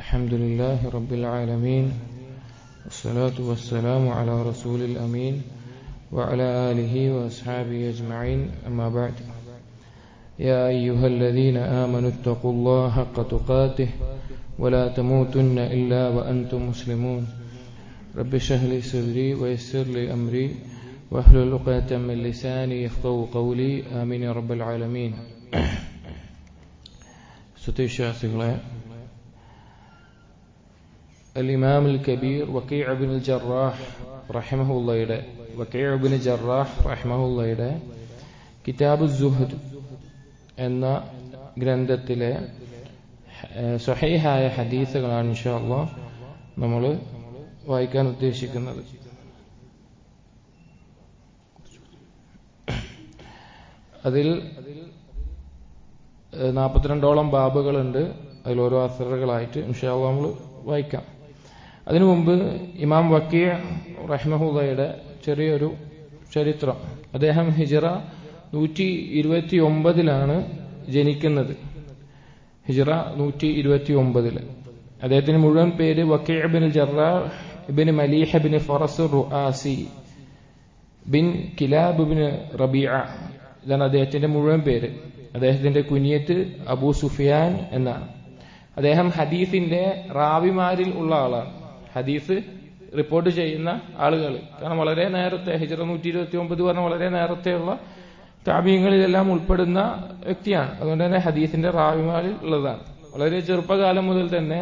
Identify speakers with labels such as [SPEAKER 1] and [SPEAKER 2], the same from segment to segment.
[SPEAKER 1] الحمد لله رب العالمين والصلاة والسلام على رسول الأمين وعلى آله وأصحابه أجمعين أما بعد يا أيها الذين آمنوا اتقوا الله حق تقاته ولا تموتن إلا وأنتم مسلمون رب اشرح لي صدري ويسر لي أمري واحلل عقدة من لساني يفقهوا قولي آمين يا رب العالمين സ്തുതിവിശ്വാസികളെ അൽ ഇമാം അൽ കബീർ വക്കീഅബിൻ ജറാഹ് റഹിമഹുള്ളയുടെ വക്കീഅബിൻ ജറാഹ് റഹിമഹുള്ളയുടെ കിതാബ് സുഹദ് എന്ന ഗ്രന്ഥത്തിലെ സഹീഹായ ഹദീസുകളാണ് ഇൻഷാല്ല നമ്മൾ വായിക്കാൻ ഉദ്ദേശിക്കുന്നത് അതിൽ നാൽപ്പത്തിരണ്ടോളം ബാബുകളുണ്ട് അതിൽ ഓരോ അസറുകളായിട്ട് ഇൻഷാല്ല നമ്മൾ വായിക്കാം അതിനു മുമ്പ് ഇമാം വക്കീ റഹ്മഹുദയുടെ ചെറിയൊരു ചരിത്രം അദ്ദേഹം ഹിജറ നൂറ്റി ഇരുപത്തി ഒമ്പതിലാണ് ജനിക്കുന്നത് ഹിജറ നൂറ്റി ഇരുപത്തി ഒമ്പതില് അദ്ദേഹത്തിന് മുഴുവൻ പേര് Waki bin Jarrah ibn Maliha bin Faras Ruasi bin Kilab bin Rabia ഇതാണ് അദ്ദേഹത്തിന്റെ മുഴുവൻ പേര് അദ്ദേഹത്തിന്റെ കുനിയത്ത് അബൂ സുഫിയാൻ എന്നാണ് അദ്ദേഹം ഹദീസിന്റെ റാവിമാരിൽ ഉള്ള ആളാണ് ഹദീസ് റിപ്പോർട്ട് ചെയ്യുന്ന ആളുകൾ കാരണം വളരെ നേരത്തെ ഹിജറ നൂറ്റി ഇരുപത്തി ഒമ്പത് പറഞ്ഞ വളരെ നേരത്തെയുള്ള കാവ്യങ്ങളിലെല്ലാം ഉൾപ്പെടുന്ന വ്യക്തിയാണ് അതുകൊണ്ട് തന്നെ ഹദീസിന്റെ റാവിമാരിൽ ഉള്ളതാണ് വളരെ ചെറുപ്പകാലം മുതൽ തന്നെ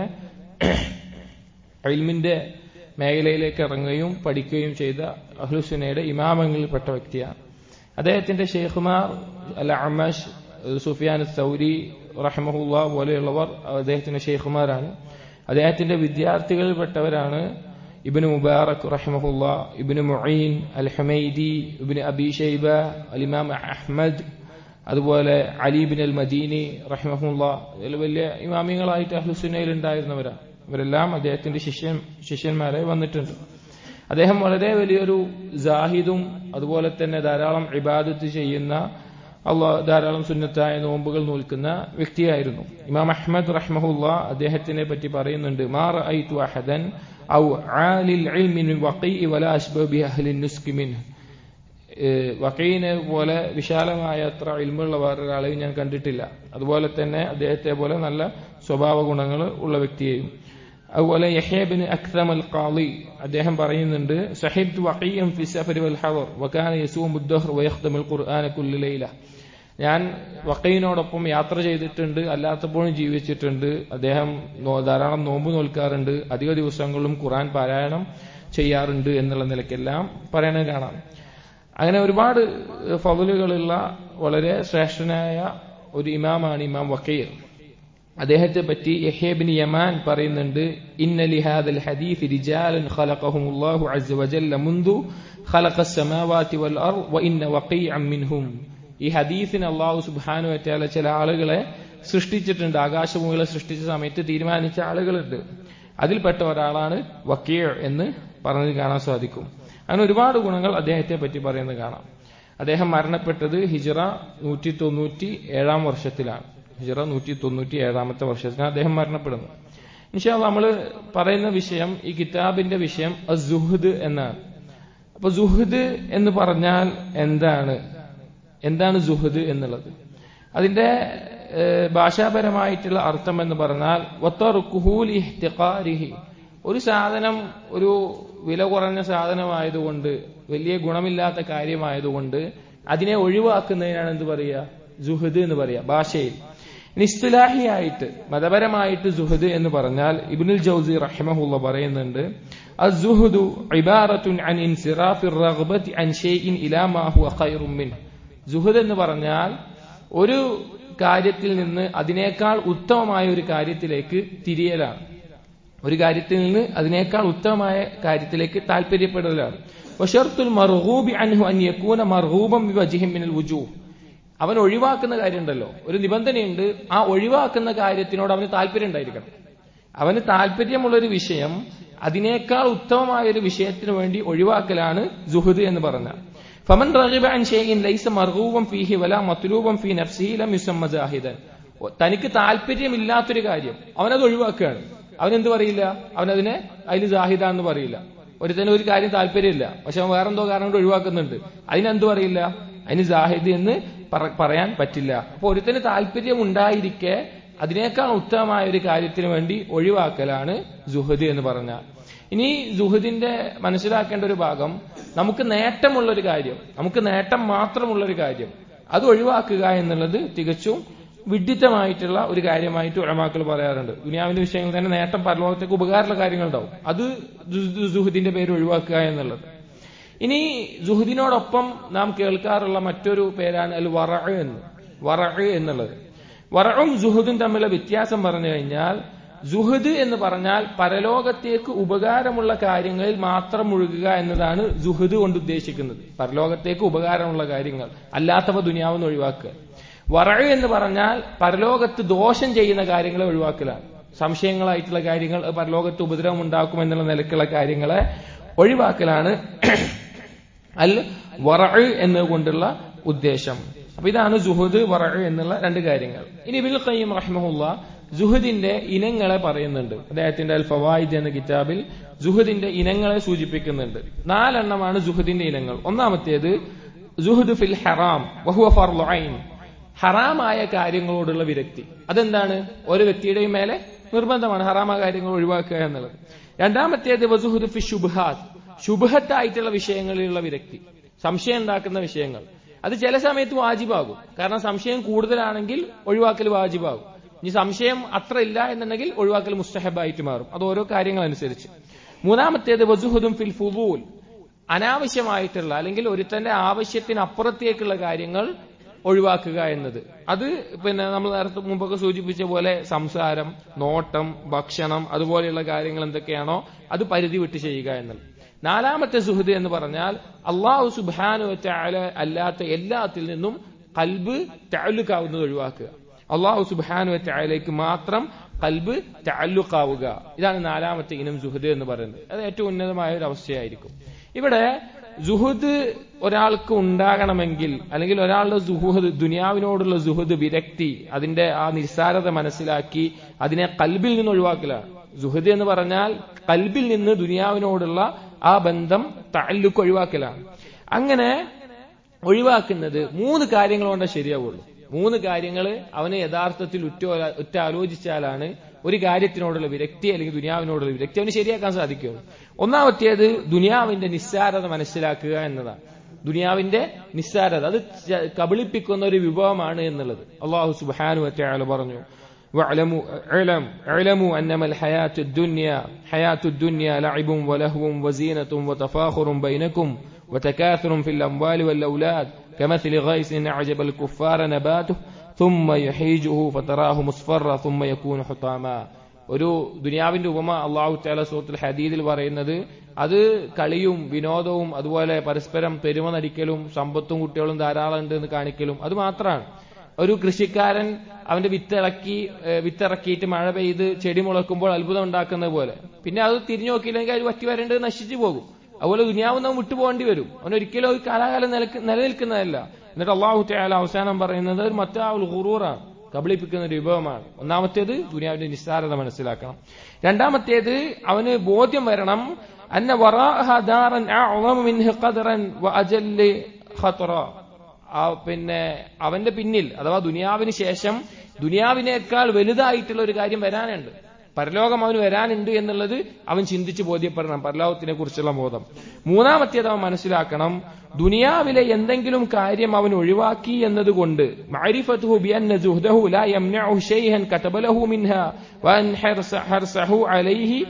[SPEAKER 1] അയിൽമിന്റെ മേഖലയിലേക്ക് ഇറങ്ങുകയും പഠിക്കുകയും ചെയ്ത അഹ്ലുസുനയുടെ ഇമാമങ്ങളിൽപ്പെട്ട വ്യക്തിയാണ് അദ്ദേഹത്തിന്റെ ഷെയ്ഖുമാർ അൽ അമഷ് സുഫിയാൻ സൗരി റഹ്മഹുല്ല പോലെയുള്ളവർ അദ്ദേഹത്തിന്റെ ഷെയ്ഖുമാരാണ് അദ്ദേഹത്തിന്റെ വിദ്യാർത്ഥികളിൽപ്പെട്ടവരാണ് ഇബിന് മുബാറക് റഹ്മഹുല്ല Ibn Main al Humaidi Ibn Abi Shaiba അലിമാം അഹ്മദ് അതുപോലെ അലീബിൻ അൽ മദീനി റഹ്മഹുല്ല ഇതിൽ വലിയ ഇമാമികളായിട്ട് അഹ്ലുസുന്നയിൽ ഉണ്ടായിരുന്നവരാണ് ഇവരെല്ലാം അദ്ദേഹത്തിന്റെ ശിഷ്യൻ ശിഷ്യന്മാരായി വന്നിട്ടുണ്ട് അദ്ദേഹം വളരെ വലിയൊരു ജാഹിദും അതുപോലെ തന്നെ ധാരാളം ഇബാദത്ത് ചെയ്യുന്ന അള്ളാഹ് ധാരാളം സുന്നത്തായ നോമ്പുകൾ നോൽക്കുന്ന വ്യക്തിയായിരുന്നു ഇമാം അഹമ്മദ് റഹ്മഹുല്ല അദ്ദേഹത്തിനെ പറ്റി പറയുന്നുണ്ട് മാർ അഹദൻ ഔ ആലിൽ ഇൽമിൻ വഖീ വല അഷ്ബഹ ബി അഹ്ലിൻ നുസ്കി മിൻ വക്കീനെ പോലെ വിശാലമായ അത്ര ഇൽമുള്ള വേറൊരാളെയും ഞാൻ കണ്ടിട്ടില്ല അതുപോലെ തന്നെ അദ്ദേഹത്തെ പോലെ നല്ല സ്വഭാവ ഗുണങ്ങൾ ഉള്ള വ്യക്തിയെയും അതുപോലെ യഹേബിന് അക്രം അൽ ഖാലി അദ്ദേഹം പറയുന്നുണ്ട് സഹിബ് വഖീം ഫി സഫരി വൽ ഹദർ വകാന യസൂം ഉദ്ദഹർ വയഖ്ദം അൽ ഖുർആന കുല്ലു ലൈല ഞാൻ വക്കീനോടൊപ്പം യാത്ര ചെയ്തിട്ടുണ്ട് അല്ലാത്തപ്പോഴും ജീവിച്ചിട്ടുണ്ട് അദ്ദേഹം ധാരാളം നോമ്പ് നോൽക്കാറുണ്ട് അധിക ദിവസങ്ങളിലും ഖുർആൻ പാരായണം ചെയ്യാറുണ്ട് എന്നുള്ള നിലയ്ക്കെല്ലാം പറയണത് കാണാം അങ്ങനെ ഒരുപാട് ഫവലുകളുള്ള വളരെ ശ്രേഷ്ഠനായ ഒരു ഇമാമാണ് ഇമാം വക്കീർ അദ്ദേഹത്തെ പറ്റി യഹേബിൻ യമാൻ പറയുന്നുണ്ട് ഇന്നലി ഹാദൽ ഹദീഫ് റിജാലൻ ഖലഖഹുമുല്ലാഹു അസ്സ വജല്ല മുൻദു ഖലഖ السماوات والارض وان وقيعا منهم ഈ ഹദീസിന് അള്ളാഹു സുബ്ഹാനു വതആല ചില ആളുകളെ സൃഷ്ടിച്ചിട്ടുണ്ട് ആകാശഭൂമികളെ സൃഷ്ടിച്ച സമയത്ത് തീരുമാനിച്ച ആളുകളുണ്ട് അതിൽപ്പെട്ട ഒരാളാണ് വക്കീർ എന്ന് പറഞ്ഞു കാണാൻ സാധിക്കും അങ്ങനെ ഒരുപാട് ഗുണങ്ങൾ അദ്ദേഹത്തെ പറ്റി പറയുന്നത് കാണാം അദ്ദേഹം മരണപ്പെട്ടത് ഹിജറ നൂറ്റി തൊണ്ണൂറ്റി ഏഴാം വർഷത്തിലാണ് ഹിജറ നൂറ്റി തൊണ്ണൂറ്റി ഏഴാമത്തെ വർഷത്തിലാണ് അദ്ദേഹം മരണപ്പെടുന്നത് ഇൻഷാ നമ്മൾ പറയുന്ന വിഷയം ഈ കിതാബിന്റെ വിഷയം അസുഹദ് എന്നാണ് അപ്പൊ സുഹദ് എന്ന് പറഞ്ഞാൽ എന്താണ് എന്താണ് സുഹദ് എന്നുള്ളത് അതിന്റെ ഭാഷാപരമായിട്ടുള്ള അർത്ഥം എന്ന് പറഞ്ഞാൽ ഒരു സാധനം ഒരു വില കുറഞ്ഞ സാധനമായതുകൊണ്ട് വലിയ ഗുണമില്ലാത്ത കാര്യമായതുകൊണ്ട് അതിനെ ഒഴിവാക്കുന്നതിനാണ് എന്ത് പറയുക ജുഹദ് എന്ന് പറയുക ഭാഷയിൽ നിസ്തുലാഹിയായിട്ട് മതപരമായിട്ട് ജുഹദ് എന്ന് പറഞ്ഞാൽ ഇബ്നുൽ ജൗസി റഹിമഹുള്ള പറയുന്നുണ്ട് അസ്സുഹുദു ഇബാറത്തുൻ അൻ ഇൻസിറാഫിർ റഗ്ബത്തി അൻ ഷൈഇൻ ഇലാ മാ ഹുവ ഖൈറും മിൻ ജുഹദ് എന്ന് പറഞ്ഞാൽ ഒരു കാര്യത്തിൽ നിന്ന് അതിനേക്കാൾ ഉത്തമമായ ഒരു കാര്യത്തിലേക്ക് തിരിയലാണ് ഒരു കാര്യത്തിൽ നിന്ന് അതിനേക്കാൾ ഉത്തമമായ കാര്യത്തിലേക്ക് താല്പര്യപ്പെടലാണ് വഷർത്തുൽ മർഹൂബി അൻഹു അൻ യകൂന മർഹൂബം ബിവജ്ഹിൻ മിനൽ വുജൂഹ് അവൻ ഒഴിവാക്കുന്ന കാര്യമുണ്ടല്ലോ ഒരു നിബന്ധനയുണ്ട് ആ ഒഴിവാക്കുന്ന കാര്യത്തിനോട് അവന് താല്പര്യം ഉണ്ടായിരിക്കണം അവന് താല്പര്യമുള്ള ഒരു വിഷയം അതിനേക്കാൾ ഉത്തമമായ ഒരു വിഷയത്തിന് വേണ്ടി ഒഴിവാക്കലാണ് ജുഹദ് എന്ന് പറഞ്ഞ ഫമൻ റഗിബ അൻ ഷൈഇൻ ലൈസ മർഗൂബൻ ഫീഹി വലാ മത്ലൂബൻ ഫീ നഫ്സിഹി ലം യുസമ്മ ജാഹിദൻ തനിക്ക് താല്പര്യമില്ലാത്തൊരു കാര്യം അവനത് ഒഴിവാക്കുകയാണ് അവനെന്ത് പറയില്ല അവനതിനെ അതിൽ ജാഹിദ എന്ന് പറയില്ല ഒരുത്തന് ഒരു കാര്യം താല്പര്യമില്ല പക്ഷെ അവൻ വേറെന്തോ കാരണം കൊണ്ട് ഒഴിവാക്കുന്നുണ്ട് അതിനെന്ത് പറയില്ല അതിന് ജാഹിദ് എന്ന് പറ- പറയാൻ പറ്റില്ല അപ്പൊ ഒരുത്തന് താല്പര്യം ഉണ്ടായിരിക്കെ അതിനേക്കാൾ ഉത്തമമായ ഒരു കാര്യത്തിന് വേണ്ടി ഒഴിവാക്കലാണ് ജുഹദ് എന്ന് പറഞ്ഞാൽ ഇനി ജുഹദിന്റെ മനസ്സിലാക്കേണ്ട ഒരു ഭാഗം നമുക്ക് നേട്ടമുള്ള ഒരു കാര്യം നമുക്ക് നേട്ടം മാത്രമുള്ള ഒരു കാര്യം അത് ഒഴിവാക്കുക എന്നുള്ളത് തികച്ചും വിഡിത്തമായിട്ടുള്ള ഒരു കാര്യമായിട്ട് ഉഴമാക്കൾ പറയാറുണ്ട് ദുനിയാവിന്റെ വിഷയങ്ങൾ തന്നെ നേട്ടം പരലോകത്തേക്ക് ഉപകാരമുള്ള കാര്യങ്ങളുണ്ടാവും അത് ജു- ജുഹദിന്റെ പേര് ഒഴിവാക്കുക എന്നുള്ളത് ഇനി ജുഹദിനോടൊപ്പം നാം കേൾക്കാറുള്ള മറ്റൊരു പേരാണ് അൽ വറ എന്ന് വറ എന്നുള്ളത് വറവും ജുഹദും തമ്മിലുള്ള വ്യത്യാസം പറഞ്ഞു കഴിഞ്ഞാൽ ജുഹദ് എന്ന് പറഞ്ഞാൽ പരലോകത്തേക്ക് ഉപകാരമുള്ള കാര്യങ്ങളിൽ മാത്രം മുഴുകുക എന്നതാണ് ജുഹദ് കൊണ്ട് ഉദ്ദേശിക്കുന്നത് പരലോകത്തേക്ക് ഉപകാരമുള്ള കാര്യങ്ങൾ അല്ലാത്തവ ദുനിയാവെന്ന് ഒഴിവാക്കുക വറ എന്ന് പറഞ്ഞാൽ പരലോകത്ത് ദോഷം ചെയ്യുന്ന കാര്യങ്ങളെ ഒഴിവാക്കലാണ് സംശയങ്ങളായിട്ടുള്ള കാര്യങ്ങൾ അത് പരലോകത്ത് ഉപദ്രവം ഉണ്ടാക്കും എന്നുള്ള നിലക്കുള്ള കാര്യങ്ങളെ ഒഴിവാക്കലാണ് അൽ വറ എന്നുകൊണ്ടുള്ള ഉദ്ദേശം അപ്പൊ ഇതാണ് ജുഹദ് വറ എന്നുള്ള രണ്ട് കാര്യങ്ങൾ ഇനി ബിൽ ഖയ്യം റഹ്മഹുല്ല ജുഹദിന്റെ ഇനങ്ങളെ പറയുന്നുണ്ട് അദ്ദേഹത്തിന്റെ അൽ ഫവായിദ് എന്ന കിതാബിൽ ജുഹദിന്റെ ഇനങ്ങളെ സൂചിപ്പിക്കുന്നുണ്ട് നാലെണ്ണമാണ് ജുഹദിന്റെ ഇനങ്ങൾ ഒന്നാമത്തേത് ജുഹദ് ഫിൽ ഹറാം വഹുവ ഫർളു ഐൻ ഹറാമായ കാര്യങ്ങളോടുള്ള വിരക്തി അതെന്താണ് ഒരു വ്യക്തിയുടെയും മേലെ നിർബന്ധമാണ് ഹറാമായ കാര്യങ്ങൾ ഒഴിവാക്കുക എന്നുള്ളത് രണ്ടാമത്തേത് വസുഹുദ് ഫി ശുബ്ഹാത്ത് ശുഭഹത്തായിട്ടുള്ള വിഷയങ്ങളിലുള്ള വിരക്തി സംശയം ഉണ്ടാക്കുന്ന വിഷയങ്ങൾ അത് ചില സമയത്ത് വാജിബാകും കാരണം സംശയം കൂടുതലാണെങ്കിൽ ഒഴിവാക്കൽ വാജിബാകും ഇനി സംശയം അത്ര ഇല്ല എന്നുണ്ടെങ്കിൽ ഒഴിവാക്കൽ മുസ്തഹബായിട്ട് മാറും അത് ഓരോ കാര്യങ്ങൾ അനുസരിച്ച് മൂന്നാമത്തേത് വസുഹുദും ഫിൽ ഫുബൂൽ അനാവശ്യമായിട്ടുള്ള അല്ലെങ്കിൽ ഒരുത്തന്റെ ആവശ്യത്തിനപ്പുറത്തേക്കുള്ള കാര്യങ്ങൾ ഒഴിവാക്കുക എന്നത് അത് പിന്നെ നമ്മൾ നേരത്തെ മുമ്പൊക്കെ സൂചിപ്പിച്ച പോലെ സംസാരം നോട്ടം ഭക്ഷണം അതുപോലെയുള്ള കാര്യങ്ങൾ എന്തൊക്കെയാണോ അത് പരിധി വിട്ട് ചെയ്യുക എന്നുള്ളത് നാലാമത്തെ സുഹൃദ് എന്ന് പറഞ്ഞാൽ അള്ളാഹു സുബാനു ചാല അല്ലാത്ത എല്ലാത്തിൽ നിന്നും കൽബ് ചാലുക്കാവുന്നത് ഒഴിവാക്കുക അള്ളാഹു സുബാനു ചായലേക്ക് മാത്രം കൽബ് ചാലുക്കാവുക ഇതാണ് നാലാമത്തെ ഇനം സുഹൃദ് എന്ന് പറയുന്നത് അത് ഏറ്റവും ഉന്നതമായ ഒരു അവസ്ഥയായിരിക്കും ഇവിടെ ജുഹുദ് ഒരാൾക്ക് ഉണ്ടാകണമെങ്കിൽ അല്ലെങ്കിൽ ഒരാളുടെ ജുഹുദ് ദുനിയാവിനോടുള്ള ജുഹുദ് വിരക്തി അതിന്റെ ആ നിസ്സാരത മനസ്സിലാക്കി അതിനെ കൽബിൽ നിന്ന് ഒഴിവാക്കലാണ് ജുഹദ് എന്ന് പറഞ്ഞാൽ കൽബിൽ നിന്ന് ദുനിയാവിനോടുള്ള ആ ബന്ധം തല്ലുക്ക് ഒഴിവാക്കലാണ് അങ്ങനെ ഒഴിവാക്കുന്നത് മൂന്ന് കാര്യങ്ങൾ കൊണ്ടേ ശരിയാവുള്ളൂ മൂന്ന് കാര്യങ്ങൾ അവന് യഥാർത്ഥത്തിൽ ഉറ്റ ഉറ്റാലോചിച്ചാലാണ് ഒരു കാര്യത്തിനോടുള്ള വിരക്തി അല്ലെങ്കിൽ ദുനിയാവിനോടുള്ള വിരക്തി അവന് ശരിയാക്കാൻ സാധിക്കുകയുള്ളൂ ഒന്നാമത്തേത് ദുനിയാവിന്റെ നിസ്സാരത മനസ്സിലാക്കുക എന്നതാണ് ദുനിയാവിന്റെ നിസ്സാരത അത് ച- കബളിപ്പിക്കുന്ന ഒരു വിഭവമാണ് എന്നുള്ളത് അള്ളാഹു സുബാനു അറ്റയാൾ പറഞ്ഞു واعلموا اعلم اعلموا انما الحياه الدنيا حياه الدنيا لعب ولهو وزينه وتفاخر بينكم وتكاثر في الاموال والاولاد كمثل غيث اعجب الكفار نباته ثم يحيجه فتراه مصفرا ثم يكون حطاما ഒരു ദുനിയാവിന്റെ ഉപമ അള്ളാഹു താല സൂറത്തുൽ ഹദീദിൽ പറയുന്നത് അത് കളിയും വിനോദവും അതുപോലെ പരസ്പരം പെരുമ നടിക്കലും സമ്പത്തും കുട്ടികളും ധാരാളം ഉണ്ട് എന്ന് കാണിക്കലും അത് മാത്രമാണ് ഒരു കൃഷിക്കാരൻ അവന്റെ വിത്തിറക്കി ഏഹ് വിത്തിറക്കിയിട്ട് മഴ പെയ്ത് ചെടി മുളക്കുമ്പോൾ അത്ഭുതം ഉണ്ടാക്കുന്നത് പോലെ പിന്നെ അത് തിരിഞ്ഞു നോക്കിയില്ലെങ്കിൽ അത് വറ്റി വരേണ്ടത് നശിച്ചു പോകും അതുപോലെ ദുനിയാവ് നാം വിട്ടുപോകേണ്ടി വരും അവൻ ഒരിക്കലും ഒരു കാലാകാലം നിലക്ക് നിലനിൽക്കുന്നതല്ല എന്നിട്ട് അള്ളാഹു തയാല അവസാനം പറയുന്നത് ഒരു മറ്റാവുൽ ഹുറൂറാണ് കബളിപ്പിക്കുന്ന ഒരു വിഭവമാണ് ഒന്നാമത്തേത് ദുനിയാവിന്റെ നിസ്സാരത മനസ്സിലാക്കണം രണ്ടാമത്തേത് അവന് ബോധ്യം വരണം അന്ന വറാഅഹ ദാറൻ അഅ്ളമ മിൻഹു ഖദറൻ വഅജല്ല് ഖത്റ ആ പിന്നെ അവന്റെ പിന്നിൽ അഥവാ ദുനിയാവിന് ശേഷം ദുനിയാവിനേക്കാൾ വലുതായിട്ടുള്ള ഒരു കാര്യം വരാനുണ്ട് പരലോകം അവന് വരാനുണ്ട് എന്നുള്ളത് അവൻ ചിന്തിച്ച് ബോധ്യപ്പെടണം പരലോകത്തിനെ കുറിച്ചുള്ള ബോധം മൂന്നാമത്തേത് അവൻ മനസ്സിലാക്കണം ദുനിയാവിലെ എന്തെങ്കിലും കാര്യം അവൻ ഒഴിവാക്കി എന്നതുകൊണ്ട് മഅരിഫത്തുഹു ബിഅന്ന ജുഹ്ദഹു ലാ യംനഉ ശൈഅൻ കതബലഹു മിൻഹ വഅൻ ഹർസ ഹർസഹു അലൈഹി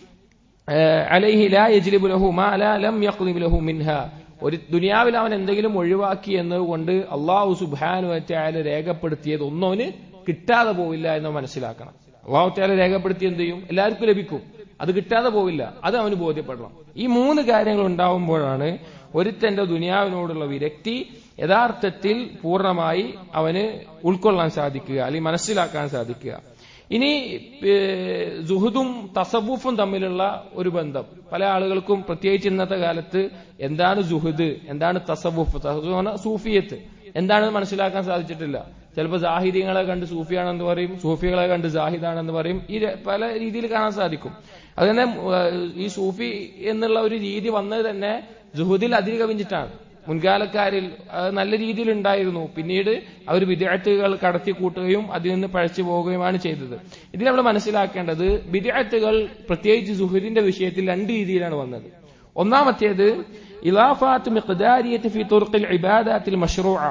[SPEAKER 1] ഏഹ് അലൈഹി ലാ യജ്ലിബു ലഹു മാ ലാ ലം യഖ്ലിബ് ലഹു മിൻഹ ഒരു ദുനിയാവിൽ അവൻ എന്തെങ്കിലും ഒഴിവാക്കി എന്നതുകൊണ്ട് അള്ളാഹു സുബ്ഹാനു വതആല രേഖപ്പെടുത്തിയത് ഒന്നും അവന് കിട്ടാതെ പോവില്ല എന്ന് മനസ്സിലാക്കണം അള്ളാഹു തആല രേഖപ്പെടുത്തി എന്ത് ചെയ്യും എല്ലാവർക്കും ലഭിക്കും അത് കിട്ടാതെ പോവില്ല അത് അവന് ബോധ്യപ്പെടണം ഈ മൂന്ന് കാര്യങ്ങൾ ഉണ്ടാവുമ്പോഴാണ് ഒരുത്തന്റെ ദുനിയാവിനോടുള്ള വിരക്തി യഥാർത്ഥത്തിൽ പൂർണ്ണമായി അവന് ഉൾക്കൊള്ളാൻ സാധിക്കുക അല്ലെങ്കിൽ മനസ്സിലാക്കാൻ സാധിക്കുക ഇനി ഏഹ്, സുഹുദും തസവുഫും തമ്മിലുള്ള ഒരു ബന്ധം പല ആളുകൾക്കും പ്രത്യേകിച്ച് ഇന്നത്തെ കാലത്ത് എന്താണ് സുഹുദ് എന്താണ് തസവുഫ് തസവുഫ് എന്ന് പറഞ്ഞാൽ സൂഫിയത്ത് എന്താണെന്ന് മനസ്സിലാക്കാൻ സാധിച്ചിട്ടില്ല ചിലപ്പോൾ ജാഹിദീങ്ങളെ കണ്ട് സൂഫിയാണെന്ന് പറയും സൂഫികളെ കണ്ട് ജാഹിദാണെന്ന് പറയും ഈ ര- പല രീതിയിൽ കാണാൻ സാധിക്കും അത് തന്നെ ഏഹ്, ഈ സൂഫി എന്നുള്ള ഒരു രീതി വന്നത് തന്നെ ജുഹുദിൽ അതികവിഞ്ഞിട്ടാണ് മുൻകാലക്കാരിൽ അത് നല്ല രീതിയിൽ ഉണ്ടായിരുന്നു പിന്നീട് അവർ വിദ്യാർത്ഥികൾ കടത്തിക്കൂട്ടുകയും അതിൽ നിന്ന് പഴച്ചു പോവുകയുമാണ് ചെയ്തത് ഇതിൽ നമ്മൾ മനസ്സിലാക്കേണ്ടത് വിദ്യാർത്ഥികൾ പ്രത്യേകിച്ച് സുഹൃദിന്റെ വിഷയത്തിൽ രണ്ട് രീതിയിലാണ് വന്നത് ഒന്നാമത്തേത് ഇലാഫാത്ത് മിഖ്ദാരിയത്ത് ഫി തുർഖിൽ ഇബാദാത്തിൽ മഷ്റൂഅ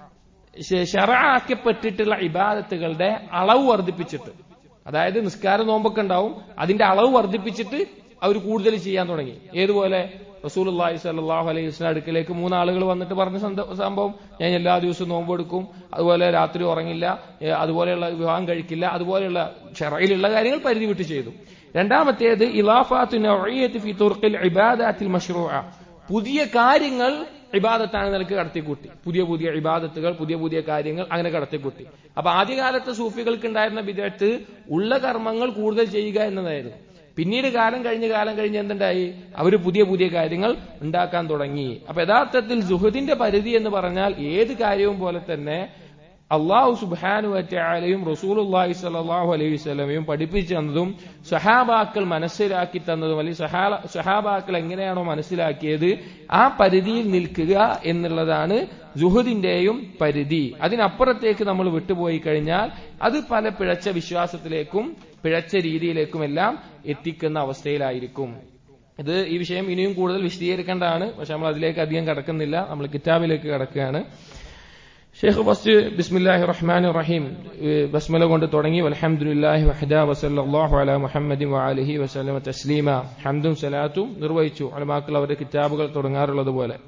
[SPEAKER 1] ഷറആക്കപ്പെട്ടിട്ടുള്ള ഇബാദത്തുകളുടെ അളവ് വർദ്ധിപ്പിച്ചിട്ട് അതായത് നിസ്കാര നോമ്പൊക്കെ ഉണ്ടാവും അതിന്റെ അളവ് വർദ്ധിപ്പിച്ചിട്ട് അവർ കൂടുതൽ ചെയ്യാൻ തുടങ്ങി ഏതുപോലെ റസൂലുള്ളാഹി സ്വല്ലല്ലാഹു അലൈഹി വസല്ലം അടുക്കലേക്ക് മൂന്നാളുകൾ വന്നിട്ട് പറഞ്ഞ സന്ദ- സംഭവം ഞാൻ എല്ലാ ദിവസവും നോമ്പെടുക്കും അതുപോലെ രാത്രി ഉറങ്ങില്ല ഏ, അതുപോലെയുള്ള വിവാഹം കഴിക്കില്ല അതുപോലെയുള്ള ഷറയിലുള്ള കാര്യങ്ങൾ പരിധി വിട്ട് ചെയ്തു രണ്ടാമത്തേത് ഇലാഫാത്തു നൗഇയ്യത്തി ഫി തുർഖിൽ ഇബാദാത്തിൽ മഷ്റൂഅ പുതിയ കാര്യങ്ങൾ ഇബാദത്താണ് നിലക്ക് കടത്തിക്കൂട്ടി പുതിയ പുതിയ ഇബാദത്തുകൾ പുതിയ പുതിയ കാര്യങ്ങൾ അങ്ങനെ കടത്തിക്കൂട്ടി അപ്പൊ ആദ്യകാലത്ത് സൂഫികൾക്ക് ഉണ്ടായിരുന്ന വിദഗ്ധത്ത് ഉള്ള കർമ്മങ്ങൾ കൂടുതൽ ചെയ്യുക എന്നതായിരുന്നു പിന്നീട് കാലം കഴിഞ്ഞ് കാലം കഴിഞ്ഞ് എന്തുണ്ടായി അവർ പുതിയ പുതിയ കാര്യങ്ങൾ ഉണ്ടാക്കാൻ തുടങ്ങി അപ്പൊ യഥാർത്ഥത്തിൽ സുഹൃദിന്റെ പരിധി എന്ന് പറഞ്ഞാൽ ഏത് കാര്യവും പോലെ തന്നെ അള്ളാഹു സുബാനു വറ്റാലയും റസൂലുല്ലാഹി സലാഹു അലൈഹി വസല്ലമയും പഠിപ്പിച്ചു തന്നതും സഹാബാക്കൾ മനസ്സിലാക്കി തന്നതും അല്ലെങ്കിൽ സഹാ- സഹാബാക്കൾ എങ്ങനെയാണോ മനസ്സിലാക്കിയത് ആ പരിധിയിൽ നിൽക്കുക എന്നുള്ളതാണ് ജുഹുദിന്റെയും പരിധി അതിനപ്പുറത്തേക്ക് നമ്മൾ വിട്ടുപോയി കഴിഞ്ഞാൽ അത് പല പിഴച്ച വിശ്വാസത്തിലേക്കും പിഴച്ച രീതിയിലേക്കുമെല്ലാം എത്തിക്കുന്ന അവസ്ഥയിലായിരിക്കും ഇത് ഈ വിഷയം ഇനിയും കൂടുതൽ വിശദീകരിക്കേണ്ടതാണ് പക്ഷെ നമ്മൾ അതിലേക്ക് അധികം കടക്കുന്നില്ല നമ്മൾ കിതാബിലേക്ക് കടക്കുകയാണ് ഷെയ്ഖ് ഫസ്റ്റ് ബിസ്മില്ലാഹി റഹ്മാൻ റഹീം ബസ്മല കൊണ്ട് തുടങ്ങി അൽഹംദുലില്ലാഹി വഹദ വസല്ലല്ലാഹു അലാ മുഹമ്മദിൻ വഅലിഹി വസല്ലമ തസ്ലീമ ഹംദും സലാത്തും നിർവഹിച്ചു അലമാക്കൾ അവരുടെ കിതാബുകൾ തുടങ്ങാറുള്ളത് പോലെ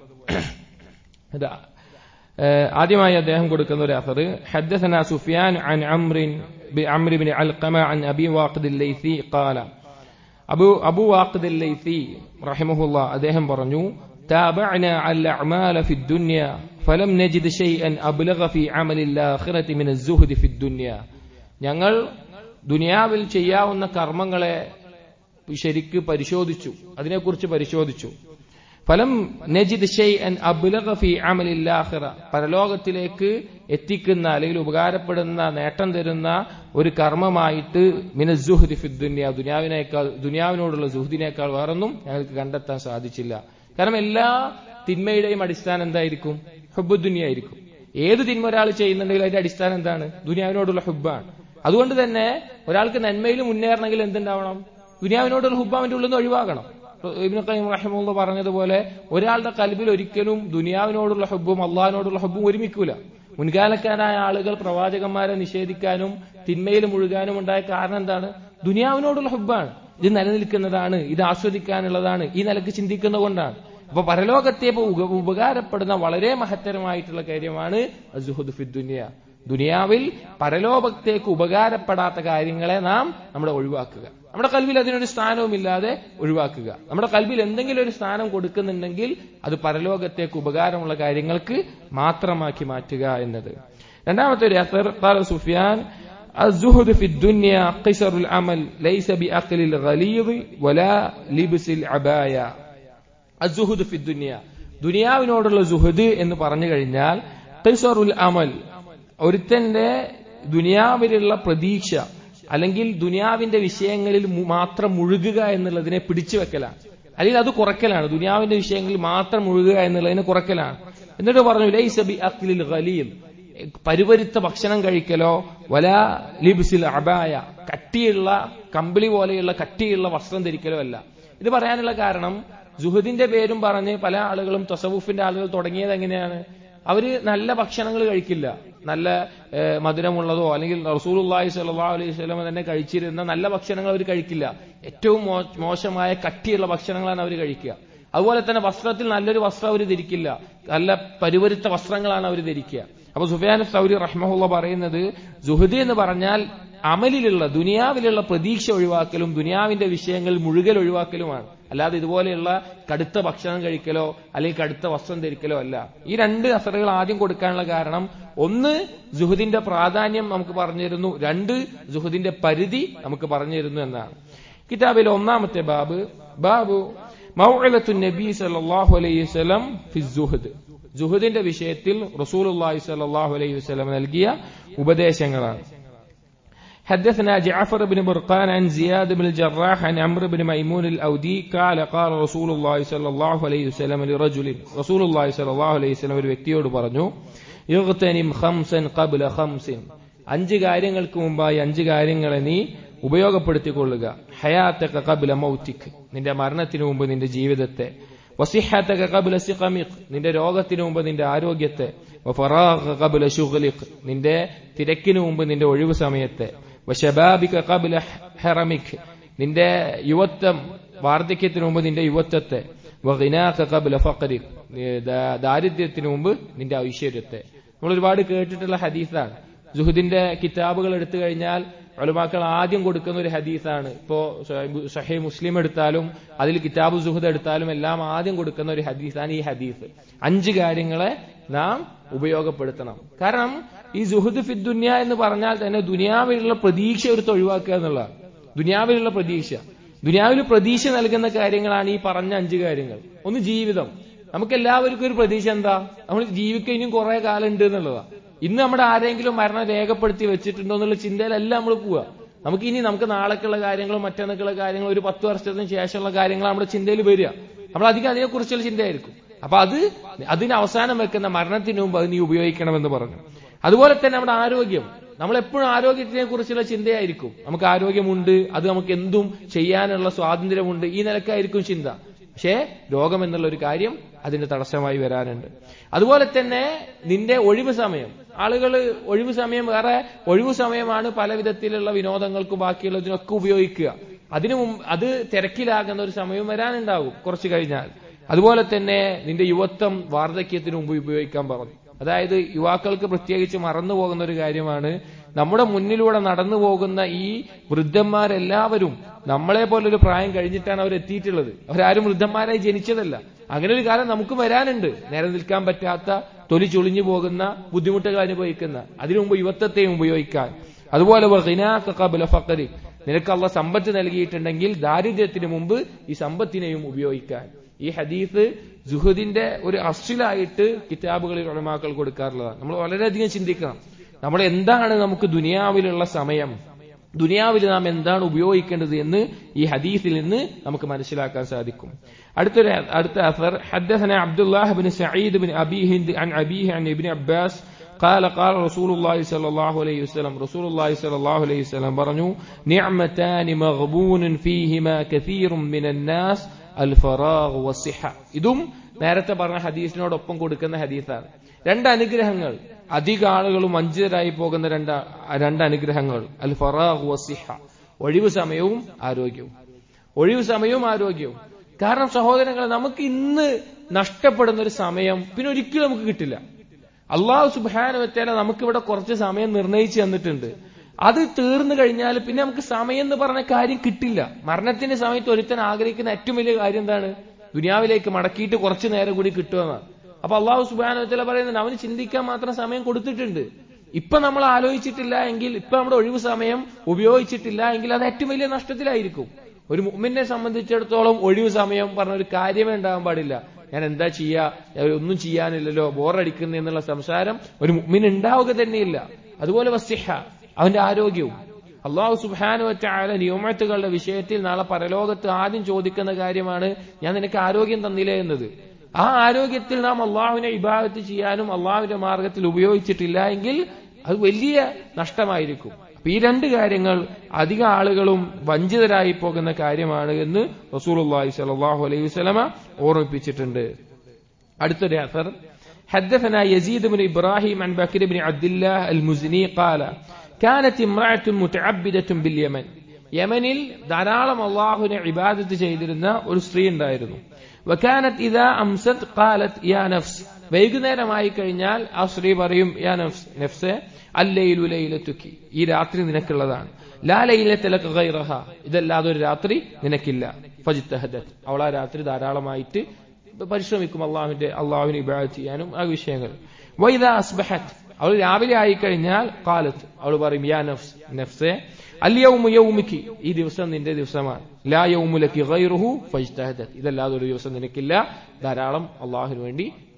[SPEAKER 1] ഇതാ ഏഹ് ആദ്യമായി അദ്ദേഹം കൊടുക്കുന്ന ഒരു അഫർ حدثنا سفيان عن عمرو بعمرو بن علقمة عن أبي واقد الليثي قال അബു അബു വാഖിദ് ലൈസി റഹിമഹുല്ല അദ്ദേഹം പറഞ്ഞു تابعنا على الأعمال في الدنيا فلم نجد شيئا أبلغ في عمل الآخرة من الزهد في الدنيا ഞങ്ങൾ ദുനിയാവിൽ ചെയ്യാവുന്ന കർമ്മങ്ങളെ ശരിക്ക് പരിശോധിച്ചു അതിനെക്കുറിച്ച് പരിശോധിച്ചു ഫലം നജിദ് ഷെയ്അൻ അബ്ലഗ ഫി അമലില്ലാഹിറ പരലോകത്തിലേക്ക് എത്തിക്കുന്ന അല്ലെങ്കിൽ ഉപകാരപ്പെടുന്ന നേട്ടം തരുന്ന ഒരു കർമ്മമായിട്ട് മിന സുഹുദി ഫി ദുനിയ ദുനിയാവിനേക്കാൾ ദുനിയാവിനോടുള്ള സുഹുദിനേക്കാൾ വേറൊന്നും ഞങ്ങൾക്ക് കണ്ടെത്താൻ സാധിച്ചില്ല കാരണം എല്ലാ തിന്മയുടെയും അടിസ്ഥാനം എന്തായിരിക്കും ഹുബുദ്ദുനിയായിരിക്കും ഏത് തിന്മ ഒരാൾ ചെയ്യുന്നുണ്ടെങ്കിൽ അതിന്റെ അടിസ്ഥാനം എന്താണ് ദുനിയാവിനോടുള്ള ഹുബാണ് അതുകൊണ്ട് തന്നെ ഒരാൾക്ക് നന്മയിൽ മുന്നേറണമെങ്കിൽ എന്തുണ്ടാവണം ദുനിയാവിനോടുള്ള ഹുബ് അവന്റെ ഉള്ളിൽ നിന്ന് ഒഴിവാക്കണം ഇബ്നു ഖയ്യിം റഹിമുള്ള പറഞ്ഞതുപോലെ ഒരാളുടെ കൽബിൽ ഒരിക്കലും ദുനിയാവിനോടുള്ള ഹുബും അള്ളാഹിനോടുള്ള ഹുബും ഒരുമിക്കൂല മുൻകാലക്കാരായ ആളുകൾ പ്രവാചകന്മാരെ നിഷേധിക്കാനും തിന്മയിൽ മുഴുകാനും ഉണ്ടായ കാരണം എന്താണ് ദുനിയാവിനോടുള്ള ഹുബാണ് ഇത് നിലനിൽക്കുന്നതാണ് ഇത് ആസ്വദിക്കാനുള്ളതാണ് ഈ നിലക്ക് ചിന്തിക്കുന്നതുകൊണ്ടാണ് അപ്പൊ പരലോകത്തെ ഇപ്പൊ ഉപ- ഉപകാരപ്പെടുന്ന വളരെ മഹത്തരമായിട്ടുള്ള കാര്യമാണ് അസുഹുദ് ഫി ദുനിയ ദുനിയാവിൽ പരലോകത്തേക്ക് ഉപകാരപ്പെടാത്ത കാര്യങ്ങളെ നാം നമ്മുടെ ഒഴിവാക്കുക നമ്മുടെ കൽവിൽ അതിനൊരു സ്ഥാനവുമില്ലാതെ ഒഴിവാക്കുക നമ്മുടെ കൽവിൽ എന്തെങ്കിലും ഒരു സ്ഥാനം കൊടുക്കുന്നുണ്ടെങ്കിൽ അത് പരലോകത്തേക്ക് ഉപകാരമുള്ള കാര്യങ്ങൾക്ക് മാത്രമാക്കി മാറ്റുക എന്നത് രണ്ടാമത്തെ ഒരു അസർ ഖാല സുഫിയാൻ الزهد في الدنيا قصر العمل ليس بأقل الغليظ ولا لبس العباية الزهد في الدنيا ദുനിയാവിനോടുള്ള സുഹദ് എന്ന് പറഞ്ഞു കഴിഞ്ഞാൽ ഖിസറുൽ അമൽ ഒരുത്തന്റെ ദുനിയാവിലുള്ള പ്രതീക്ഷ അല്ലെങ്കിൽ ദുനിയാവിന്റെ വിഷയങ്ങളിൽ മു- മാത്രം മുഴുകുക എന്നുള്ളതിനെ പിടിച്ചു വെക്കലാണ് അല്ലെങ്കിൽ അത് കുറയ്ക്കലാണ് ദുനിയാവിന്റെ വിഷയങ്ങളിൽ മാത്രം മുഴുകുക എന്നുള്ളതിനെ കുറയ്ക്കലാണ് എന്നിട്ട് പറഞ്ഞു ലൈസ ബി അഖ്ലിൽ ഖലീൽ പരുവരുത്ത ഭക്ഷണം കഴിക്കലോ വല ലിബ്സിൽ അബായ കട്ടിയുള്ള കമ്പിളി പോലെയുള്ള കട്ടിയുള്ള വസ്ത്രം ധരിക്കലോ അല്ല ഇത് പറയാനുള്ള കാരണം ജുഹദിന്റെ പേരും പറഞ്ഞ് പല ആളുകളും തൊസവുഫിന്റെ ആളുകൾ തുടങ്ങിയത് എങ്ങനെയാണ് അവര് നല്ല ഭക്ഷണങ്ങൾ കഴിക്കില്ല നല്ല ഏഹ്, മധുരമുള്ളതോ അല്ലെങ്കിൽ റസൂലുള്ളാഹി സ്വല്ലല്ലാഹു അലൈഹി വസല്ലം തന്നെ കഴിച്ചിരുന്ന നല്ല ഭക്ഷണങ്ങൾ അവർ കഴിക്കില്ല ഏറ്റവും മോ- മോശമായ കട്ടിയുള്ള ഭക്ഷണങ്ങളാണ് അവർ കഴിക്കുക അതുപോലെ തന്നെ വസ്ത്രത്തിൽ നല്ലൊരു വസ്ത്രം അവർ ധരിക്കില്ല നല്ല പരുവരുത്ത വസ്ത്രങ്ങളാണ് അവർ ധരിക്കുക അപ്പൊ സുഫിയാൻ സൗരി റഹ്മഹുള്ള പറയുന്നത് സുഹദി എന്ന് പറഞ്ഞാൽ അമലിലുള്ള ദുനിയാവിലുള്ള പ്രതീക്ഷ ഒഴിവാക്കലും ദുനിയാവിന്റെ വിഷയങ്ങൾ മുഴുകൽ ഒഴിവാക്കലുമാണ് അല്ലാതെ ഇതുപോലെയുള്ള കടുത്ത ഭക്ഷണം കഴിക്കലോ അല്ലെങ്കിൽ കടുത്ത വസ്ത്രം ധരിക്കലോ അല്ല ഈ രണ്ട് അസറുകൾ ആദ്യം കൊടുക്കാനുള്ള കാരണം ഒന്ന് ജുഹദിന്റെ പ്രാധാന്യം നമുക്ക് പറഞ്ഞിരുന്നു രണ്ട് ജുഹദിന്റെ പരിധി നമുക്ക് പറഞ്ഞിരുന്നു എന്നാണ് കിതാബിലെ ഒന്നാമത്തെ ബാബ് ബാബു മൗഅലത്തു നബി സല്ലല്ലാഹു അലൈഹി വസല്ലം ഫി സുഹദ് ജുഹദിന്റെ വിഷയത്തിൽ റസൂലുള്ളാഹി സ്വല്ലല്ലാഹു അലൈഹി വസല്ലം നൽകിയ ഉപദേശങ്ങളാണ് حدثنا جعفر بن برقان عن زياد بن الجراح عن عمرو بن ميمون الأودي قال قال رسول الله صلى الله عليه وسلم لرجل رسول الله صلى الله عليه وسلم ഒരു വ്യക്തിയോട് പറഞ്ഞു യുഗ്തനിം ഖംസൻ ഖബ്ല ഖംസിൻ അഞ്ച് കാര്യങ്ങൾക്ക് മുമ്പായി അഞ്ച് കാര്യങ്ങളെ നീ ഉപയോഗപ്പെടുത്തിക്കൊള്ളുക ഹയാത്തക ഖബ്ല മൗതിക് നിന്റെ മരണത്തിന് മുമ്പ് നിന്റെ ജീവിതത്തെ വസിഹത്തക ഖബ്ല സിഖമിക് നിന്റെ രോഗത്തിന് മുമ്പ് നിന്റെ ആരോഗ്യത്തെ വഫറാഖ ഖബ്ല ശുഗ്ലിക് നിന്റെ തിരക്കിന് മുമ്പ് നിന്റെ ഒഴിവ് സമയത്തെ വശബാബിക ഖബ്ല ഹറമിക് നിന്റെ യുവത്വം വാർദ്ധക്യത്തിന് മുമ്പ് നിന്റെ യുവത്വത്തെ വഗിനാഖ ഖബ്ല ഫഖരിക് ദാരിദ്ര്യത്തിന് മുമ്പ് നിന്റെ ഐശ്വര്യത്തെ നമ്മൾ ഒരുപാട് കേട്ടിട്ടുള്ള ഹദീസാണ് ജുഹുദിന്റെ കിതാബുകൾ എടുത്തു കഴിഞ്ഞാൽ ഒലമാക്കൾ ആദ്യം കൊടുക്കുന്ന ഒരു ഹദീസാണ് ഇപ്പോ ഷഹേ മുസ്ലിം എടുത്താലും അതിൽ കിതാബ് സുഹൃദ് എടുത്താലും എല്ലാം ആദ്യം കൊടുക്കുന്ന ഒരു ഹദീസാണ് ഈ ഹദീസ് അഞ്ച് കാര്യങ്ങളെ നാം ഉപയോഗപ്പെടുത്തണം കാരണം ഈ ജുഹുദ് ഫിദ് ദുനിയ എന്ന് പറഞ്ഞാൽ തന്നെ ദുനിയാവിലുള്ള പ്രതീക്ഷ എടുത്ത് ഒഴിവാക്കുക എന്നുള്ളതാണ് ദുനിയാവിലുള്ള പ്രതീക്ഷ ദുനിയാവിൽ പ്രതീക്ഷ നൽകുന്ന കാര്യങ്ങളാണ് ഈ പറഞ്ഞ അഞ്ച് കാര്യങ്ങൾ ഒന്ന് ജീവിതം നമുക്ക് എല്ലാവർക്കും ഒരു പ്രതീക്ഷ എന്താ നമ്മൾ ജീവിക്കാൻ ഇനിയും കുറെ കാലം ഉണ്ട് എന്നുള്ളതാ ഇന്ന് നമ്മുടെ ആരെങ്കിലും മരണം രേഖപ്പെടുത്തി വെച്ചിട്ടുണ്ടോ എന്നുള്ള ചിന്തയിലല്ല നമ്മൾ പോവുക നമുക്ക് ഇനി നമുക്ക് നാളേക്കുള്ള കാര്യങ്ങളും മറ്റന്നൊക്കെയുള്ള കാര്യങ്ങളും ഒരു പത്ത് വർഷത്തിന് ശേഷമുള്ള കാര്യങ്ങൾ നമ്മുടെ ചിന്തയിൽ വരിക നമ്മൾ അധികം അതിനെക്കുറിച്ചുള്ള ചിന്തയായിരിക്കും അപ്പൊ അത് അതിന് അവസാനം വെക്കുന്ന മരണത്തിന് മുമ്പ് അത് നീ ഉപയോഗിക്കണമെന്ന് പറഞ്ഞു അതുപോലെ തന്നെ നമ്മുടെ ആരോഗ്യം നമ്മൾ എപ്പോഴും ആരോഗ്യത്തിനെ കുറിച്ചുള്ള ചിന്തയായിരിക്കും നമുക്ക് ആരോഗ്യമുണ്ട് അത് നമുക്ക് എന്തും ചെയ്യാനുള്ള സ്വാതന്ത്ര്യമുണ്ട് ഈ നിലക്കായിരിക്കും ചിന്ത പക്ഷേ രോഗം എന്നുള്ള ഒരു കാര്യം അതിന് തടസ്സമായി വരാനുണ്ട് അതുപോലെ തന്നെ നിന്റെ ഒഴിവ് സമയം ആളുകൾ ഒഴിവ് സമയം വേറെ ഒഴിവ് സമയമാണ് പല വിധത്തിലുള്ള വിനോദങ്ങൾക്കും ബാക്കിയുള്ളതിനൊക്കെ ഉപയോഗിക്കുക അതിനു മുമ്പ് അത് തിരക്കിലാകുന്ന ഒരു സമയം വരാനുണ്ടാകും കുറച്ചു കഴിഞ്ഞാൽ അതുപോലെ തന്നെ നിന്റെ യുവത്വം വാർദ്ധക്യത്തിന് മുമ്പ് ഉപയോഗിക്കാൻ പറഞ്ഞു അതായത് യുവാക്കൾക്ക് പ്രത്യേകിച്ച് മറന്നു പോകുന്ന ഒരു കാര്യമാണ് നമ്മുടെ മുന്നിലൂടെ നടന്നു പോകുന്ന ഈ വൃദ്ധന്മാരെല്ലാവരും നമ്മളെ പോലൊരു പ്രായം കഴിഞ്ഞിട്ടാണ് അവർ എത്തിയിട്ടുള്ളത് അവരാരും വൃദ്ധന്മാരായി ജനിച്ചതല്ല അങ്ങനെ ഒരു കാലം നമുക്ക് വരാനുണ്ട് നേരെ നിൽക്കാൻ പറ്റാത്ത തൊലി ചുളിഞ്ഞു പോകുന്ന ബുദ്ധിമുട്ടുകൾ അനുഭവിക്കുന്ന അതിനു മുമ്പ് യുവത്വത്തെയും ഉപയോഗിക്കാൻ അതുപോലെ ഫക്കരി നിനക്ക് അള്ള സമ്പത്ത് നൽകിയിട്ടുണ്ടെങ്കിൽ ദാരിദ്ര്യത്തിന് മുമ്പ് ഈ സമ്പത്തിനെയും ഉപയോഗിക്കാൻ ഈ ഹദീസ് ജുഹദിന്റെ ഒരു അസിലായിട്ട് കിതാബുകളിൽ ഉടമാക്കൾ കൊടുക്കാറുള്ളതാണ് നമ്മൾ വളരെയധികം ചിന്തിക്കണം നമ്മൾ എന്താണ് നമുക്ക് ദുനിയാവിലുള്ള സമയം ദുനിയാവിൽ നാം എന്താണ് ഉപയോഗിക്കേണ്ടത് എന്ന് ഈ ഹദീസിൽ നിന്ന് നമുക്ക് മനസ്സിലാക്കാൻ സാധിക്കും അടുത്തൊരു അടുത്ത അസർ حدثنا عبد الله بن سعيد بن أبي هند عن أبيه عن ابن عباس قال قال رسول الله صلى الله عليه وسلم رسول الله صلى الله عليه وسلم പറഞ്ഞു نعمتان مغبون فيهما كثير من الناس الفراغ والصحة ഇതും നേരത്തെ പറഞ്ഞ ഹദീസിനോടൊപ്പം കൊടുക്കുന്ന ഹദീസാണ് രണ്ട് അനുഗ്രഹങ്ങൾ അധിക ആളുകളും വഞ്ചിതരായി പോകുന്ന രണ്ട് രണ്ട് അനുഗ്രഹങ്ങൾ അൽ ഫറാഹ് വസിഹ ഒഴിവ് സമയവും ആരോഗ്യവും ഒഴിവ് സമയവും ആരോഗ്യവും കാരണം സഹോദരങ്ങൾ നമുക്ക് ഇന്ന് നഷ്ടപ്പെടുന്ന ഒരു സമയം പിന്നെ ഒരിക്കലും നമുക്ക് കിട്ടില്ല അള്ളാഹു സുബാനുവത്തേല നമുക്കിവിടെ കുറച്ച് സമയം നിർണയിച്ചു തന്നിട്ടുണ്ട് അത് തീർന്നു കഴിഞ്ഞാൽ പിന്നെ നമുക്ക് സമയം എന്ന് പറഞ്ഞ കാര്യം കിട്ടില്ല മരണത്തിന്റെ സമയത്ത് ഒരുത്തൻ ആഗ്രഹിക്കുന്ന ഏറ്റവും വലിയ കാര്യം എന്താണ് ദുനിയാവിലേക്ക് മടക്കിയിട്ട് കുറച്ചു നേരം കൂടി കിട്ടുമെന്നാണ് അപ്പൊ അള്ളാഹു സുബാനുവത്തേല പറയുന്നുണ്ട് അവന് ചിന്തിക്കാൻ മാത്രം സമയം കൊടുത്തിട്ടുണ്ട് ഇപ്പൊ നമ്മൾ ആലോചിച്ചിട്ടില്ല എങ്കിൽ ഇപ്പൊ നമ്മുടെ ഒഴിവ് സമയം ഉപയോഗിച്ചിട്ടില്ല എങ്കിൽ അത് ഏറ്റവും വലിയ നഷ്ടത്തിലായിരിക്കും ഒരു മുമ്മിനെ സംബന്ധിച്ചിടത്തോളം ഒഴിവ് സമയം പറഞ്ഞ ഒരു കാര്യമേ ഉണ്ടാകാൻ പാടില്ല ഞാൻ എന്താ ചെയ്യാ ഒന്നും ചെയ്യാനില്ലല്ലോ ബോറടിക്കുന്നു എന്നുള്ള സംസാരം ഒരു മുമ്മിന് ഉണ്ടാവുക തന്നെയില്ല അതുപോലെ വസ്തിഹ അവന്റെ ആരോഗ്യവും അള്ളാഹു സുബാനു വറ്റായ നിയമത്തുകളുടെ വിഷയത്തിൽ നാളെ പരലോകത്ത് ആദ്യം ചോദിക്കുന്ന കാര്യമാണ് ഞാൻ നിനക്ക് ആരോഗ്യം തന്നില്ലേ എന്നത് ആ ആരോഗ്യത്തിൽ നാം അള്ളാഹുവിനെ ഇബാദത്ത് ചെയ്യാനും അള്ളാഹുവിന്റെ മാർഗത്തിൽ ഉപയോഗിച്ചിട്ടില്ല എങ്കിൽ അത് വലിയ നഷ്ടമായിരിക്കും അപ്പൊ ഈ രണ്ട് കാര്യങ്ങൾ അധിക ആളുകളും വഞ്ചിതരായി പോകുന്ന കാര്യമാണ് എന്ന് റസൂലുള്ളാഹി സ്വല്ലല്ലാഹു അലൈഹി വസല്ലമ ഓർമ്മിപ്പിച്ചിട്ടുണ്ട് അടുത്തൊരു അസർ حدثنا يزيد بن إبراهيم عن بكر بن عبد الله المزني قال كانت امرأة متعبدة باليمن യമനിൽ ധാരാളം അള്ളാഹുവിനെ ഇബാദത്ത് ചെയ്തിരുന്ന ഒരു സ്ത്രീ ഉണ്ടായിരുന്നു വക്കാനത്ത് ഇതാ അംസത് കാലത്ത് യാ നഫ്സ് വൈകുന്നേരമായി കഴിഞ്ഞാൽ ആ സ്ത്രീ പറയും യാ നഫ്സ് നഫ്സെ അല്ലയിലു ലൈലത്തുക്കി ഈ രാത്രി നിനക്കുള്ളതാണ് ലാ ലൈലത്തിലക്ക് ഗൈറഹ ഇതല്ലാതെ ഒരു രാത്രി നിനക്കില്ല ഫജിത്തഹദത്ത് അവൾ ആ രാത്രി ധാരാളമായിട്ട് പരിശ്രമിക്കും അള്ളാഹുവിന്റെ അള്ളാഹുവിനെ ഇബാദത്ത് ചെയ്യാനും ആ വിഷയങ്ങൾ വൈദ അസ്ബഹത്ത് അവൾ രാവിലെ ആയിക്കഴിഞ്ഞാൽ കാലത്ത് അവൾ പറയും യാ നഫ്സ് നഫ്സെ അല്യൗമു യൗമിക്ക് ഈ ദിവസം നിന്റെ ദിവസമാണ് ലാ യൗമുലക്കി ഗൈറുഹു ഫജ്തഹദത്ത് ഇതല്ലാതെ ഒരു ദിവസം നിനക്കില്ല ധാരാളം അള്ളാഹുവിന് വേണ്ടി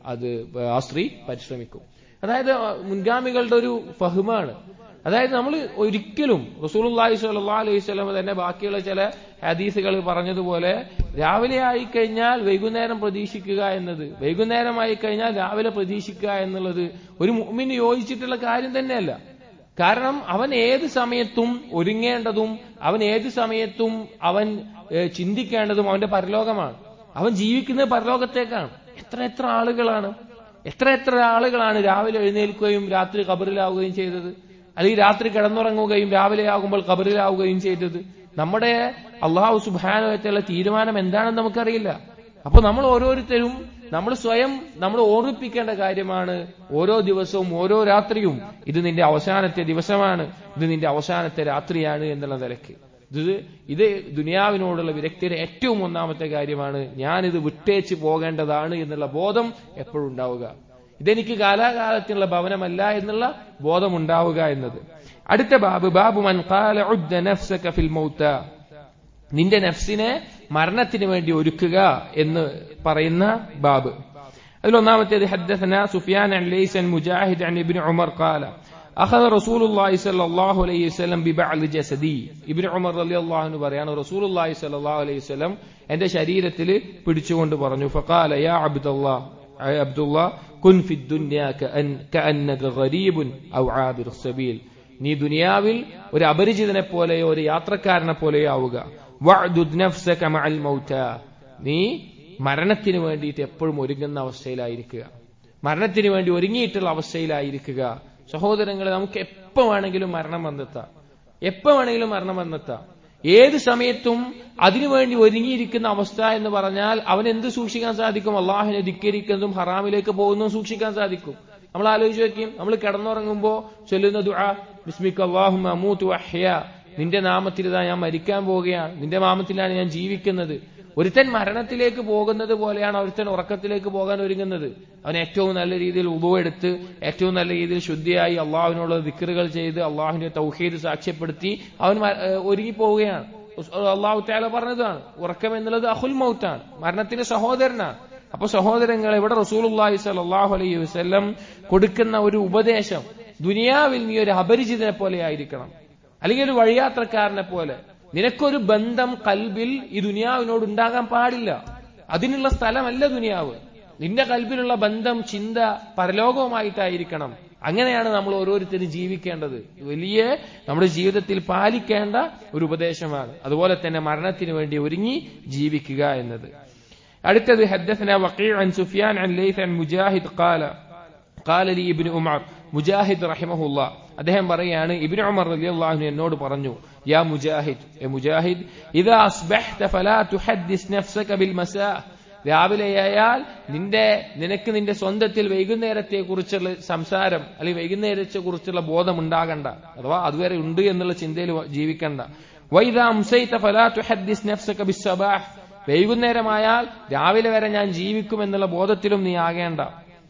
[SPEAKER 1] അത് ആ സ്ത്രീ പരിശ്രമിക്കും അതായത് മുൻഗാമികളുടെ ഒരു ഫഹ്മാണ് അതായത് നമ്മൾ ഒരിക്കലും റസൂലുള്ളാഹി സ്വല്ലല്ലാഹു അലൈഹി വസല്ലം തന്നെ ബാക്കിയുള്ള ചില ഹദീസുകൾ പറഞ്ഞതുപോലെ രാവിലെ ആയിക്കഴിഞ്ഞാൽ വൈകുന്നേരം പ്രതീക്ഷിക്കുക എന്നത് വൈകുന്നേരം ആയിക്കഴിഞ്ഞാൽ രാവിലെ പ്രതീക്ഷിക്കുക എന്നുള്ളത് ഒരു മുഅ്മിന് യോജിച്ചിട്ടുള്ള കാര്യം തന്നെയല്ല കാരണം അവൻ ഏത് സമയത്തും ഒരുങ്ങേണ്ടതും അവൻ ഏത് സമയത്തും അവൻ ഏഹ്, ചിന്തിക്കേണ്ടതും അവന്റെ പരലോകമാണ് അവൻ ജീവിക്കുന്നത് പരലോകത്തേക്കാണ് എത്ര എത്ര ആളുകളാണ് എത്ര എത്ര ആളുകളാണ് രാവിലെ എഴുന്നേൽക്കുകയും രാത്രി കബറിലാവുകയും ചെയ്തത് അല്ലെങ്കിൽ രാത്രി കിടന്നുറങ്ങുകയും രാവിലെ ആകുമ്പോൾ കബറിലാവുകയും ചെയ്തത് നമ്മുടെ അള്ളാഹു സുബാനുവറ്റുള്ള തീരുമാനം എന്താണെന്ന് നമുക്കറിയില്ല അപ്പൊ നമ്മൾ ഓരോരുത്തരും നമ്മൾ സ്വയം നമ്മൾ ഓർമ്മിപ്പിക്കേണ്ട കാര്യമാണ് ഓരോ ദിവസവും ഓരോ രാത്രിയും ഇത് നിന്റെ അവസാനത്തെ ദിവസമാണ് ഇത് നിന്റെ അവസാനത്തെ രാത്രിയാണ് എന്നുള്ള നിലയ്ക്ക് ഇത് ഇത് ദുനിയാവിനോടുള്ള വിരക്തിയുടെ ഏറ്റവും ഒന്നാമത്തെ കാര്യമാണ് ഞാനിത് വിട്ടേച്ച് പോകേണ്ടതാണ് എന്നുള്ള ബോധം എപ്പോഴും ഉണ്ടാവുക ഇതെനിക്ക് കാലാകാലത്തിനുള്ള ഭവനമല്ല എന്നുള്ള ബോധം ഉണ്ടാവുക എന്നത് അടുത്ത ബാബ് ബാബു മൻ ഖാല ഉദ്ദ നഫ്സക ഫിൽ മൗത നിന്റെ നഫ്സിനെ മരണത്തിന് വേണ്ടി ഒരുക്കുക എന്ന് പറയുന്ന ബാബ് അതിലൊന്നാമത്തേത് حدثنا سفيان عن ليس مجاهد عن ابن عمر قال أخذ رسول الله صلى الله عليه وسلم ببعض جسدي ابن عمر رضي الله عنه പറയാണ് رسول الله صلى الله عليه وسلم എന്റെ ശരീരത്തിൽ പിടിച്ചുകൊണ്ട് പറഞ്ഞു فقال يا عبد الله يا عبد الله كن في الدنيا كأن كأنك غريب أو عابر السبيل നീ ദുനിയാവിൽ ഒരു അപരിചിതനെ പോലെയോ ഒരു യാത്രക്കാരനെ പോലെയോ ആവുക വഅ്ദുദ് നഫ്സക മഅൽ മൗത നീ മരണത്തിന് വേണ്ടിയിട്ട് എപ്പോഴും ഒരുങ്ങുന്ന അവസ്ഥയിലായിരിക്കുക മരണത്തിന് വേണ്ടി ഒരുങ്ങിയിട്ടുള്ള അവസ്ഥയിലായിരിക്കുക സഹോദരങ്ങളെ നമുക്ക് എപ്പോ വേണമെങ്കിലും മരണം വന്നെത്താം എപ്പോ വേണമെങ്കിലും മരണം വന്നെത്താം ഏത് സമയത്തും അതിനുവേണ്ടി ഒരുങ്ങിയിരിക്കുന്ന അവസ്ഥ എന്ന് പറഞ്ഞാൽ അവൻ എന്ത് സൂക്ഷിക്കാൻ സാധിക്കും അള്ളാഹിനെ ധിക്കരിക്കുന്നതും ഹറാമിലേക്ക് പോകുന്നതും സൂക്ഷിക്കാൻ സാധിക്കും നമ്മൾ ആലോചിച്ച് വെക്കും നമ്മൾ കിടന്നുറങ്ങുമ്പോ ചൊല്ലുന്ന ദുആ ബിസ്മിക അല്ലാഹുമ്മ അമൂതു വഅഹ്യ നിന്റെ നാമത്തിൽ ഇതാ ഞാൻ മരിക്കാൻ പോവുകയാണ് നിന്റെ നാമത്തിലാണ് ഞാൻ ജീവിക്കുന്നത് ഒരുത്തൻ മരണത്തിലേക്ക് പോകുന്നത് പോലെയാണ് ഒരുത്തൻ ഉറക്കത്തിലേക്ക് പോകാൻ ഒരുങ്ങുന്നത് അവൻ ഏറ്റവും നല്ല രീതിയിൽ ഉബുവെടുത്ത് ഏറ്റവും നല്ല രീതിയിൽ ശുദ്ധിയായി അള്ളാഹുവിനുള്ള ദിക്കറുകൾ ചെയ്ത് അള്ളാഹുവിന്റെ തൗഹീദ് സാക്ഷ്യപ്പെടുത്തി അവൻ മ- ഏഹ് ഒരുങ്ങി പോവുകയാണ് അള്ളാഹു താല പറഞ്ഞതാണ് ഉറക്കം എന്നുള്ളത് അഹുൽ മൗത്താണ് മരണത്തിന്റെ സഹോദരനാണ് അപ്പൊ സഹോദരങ്ങൾ ഇവിടെ റസൂലുള്ളാഹി സ്വല്ലല്ലാഹു അലൈഹി വസല്ലം കൊടുക്കുന്ന ഒരു ഉപദേശം ദുനിയാവിൽ നീ ഒരു അപരിചിതനെ പോലെ ആയിരിക്കണം അല്ലെങ്കിൽ ഒരു വഴിയാത്രക്കാരനെ പോലെ നിനക്കൊരു ബന്ധം കൽബിൽ ഈ ദുനിയാവിനോട് ഉണ്ടാകാൻ പാടില്ല അതിനുള്ള സ്ഥലമല്ല ദുനിയാവ് നിന്റെ കൽബിലുള്ള ബന്ധം ചിന്ത പരലോകവുമായിട്ടായിരിക്കണം അങ്ങനെയാണ് നമ്മൾ ഓരോരുത്തരും ജീവിക്കേണ്ടത് വലിയ നമ്മുടെ ജീവിതത്തിൽ പാലിക്കേണ്ട ഒരു ഉപദേശമാണ് അതുപോലെ തന്നെ മരണത്തിന് വേണ്ടി ഒരുങ്ങി ജീവിക്കുക എന്നത് അടുത്തത് حدثنا وقيع عن سفيان عن ليث عن مجاهد قال قال لي ابن عمر മുജാഹിദ് റഹിമഹുല്ല അദ്ദേഹം പറയാണ് ഇബ്നു ഉമർ റളിയല്ലാഹു അൻഹു എന്നോട് പറഞ്ഞു യാ മുജാഹിദ് എ മുജാഹിദ് ഇദാ അസ്ബഹ്ത ഫലാ തുഹദ്ദിസ് നഫ്സക ബിൽ മസാ രാവിലെയായാൽ നിന്റെ നിനക്ക് നിന്റെ സ്വന്തത്തിൽ വൈകുന്നേരത്തെ കുറിച്ചുള്ള സംസാരം അല്ലെങ്കിൽ വൈകുന്നേരത്തെ കുറിച്ചുള്ള ബോധം ഉണ്ടാകണ്ട അഥവാ അതുവരെ ഉണ്ട് എന്നുള്ള ചിന്തയിൽ ജീവിക്കണ്ട വൈദാ അംസൈത ഫലാ തുഹദ്ദിസ് നഫ്സക ബിസ് സബാഹ് വൈകുന്നേരമായാൽ രാവിലെ വരെ ഞാൻ ജീവിക്കുമെന്നുള്ള ബോധത്തിലും നീ ആകേണ്ട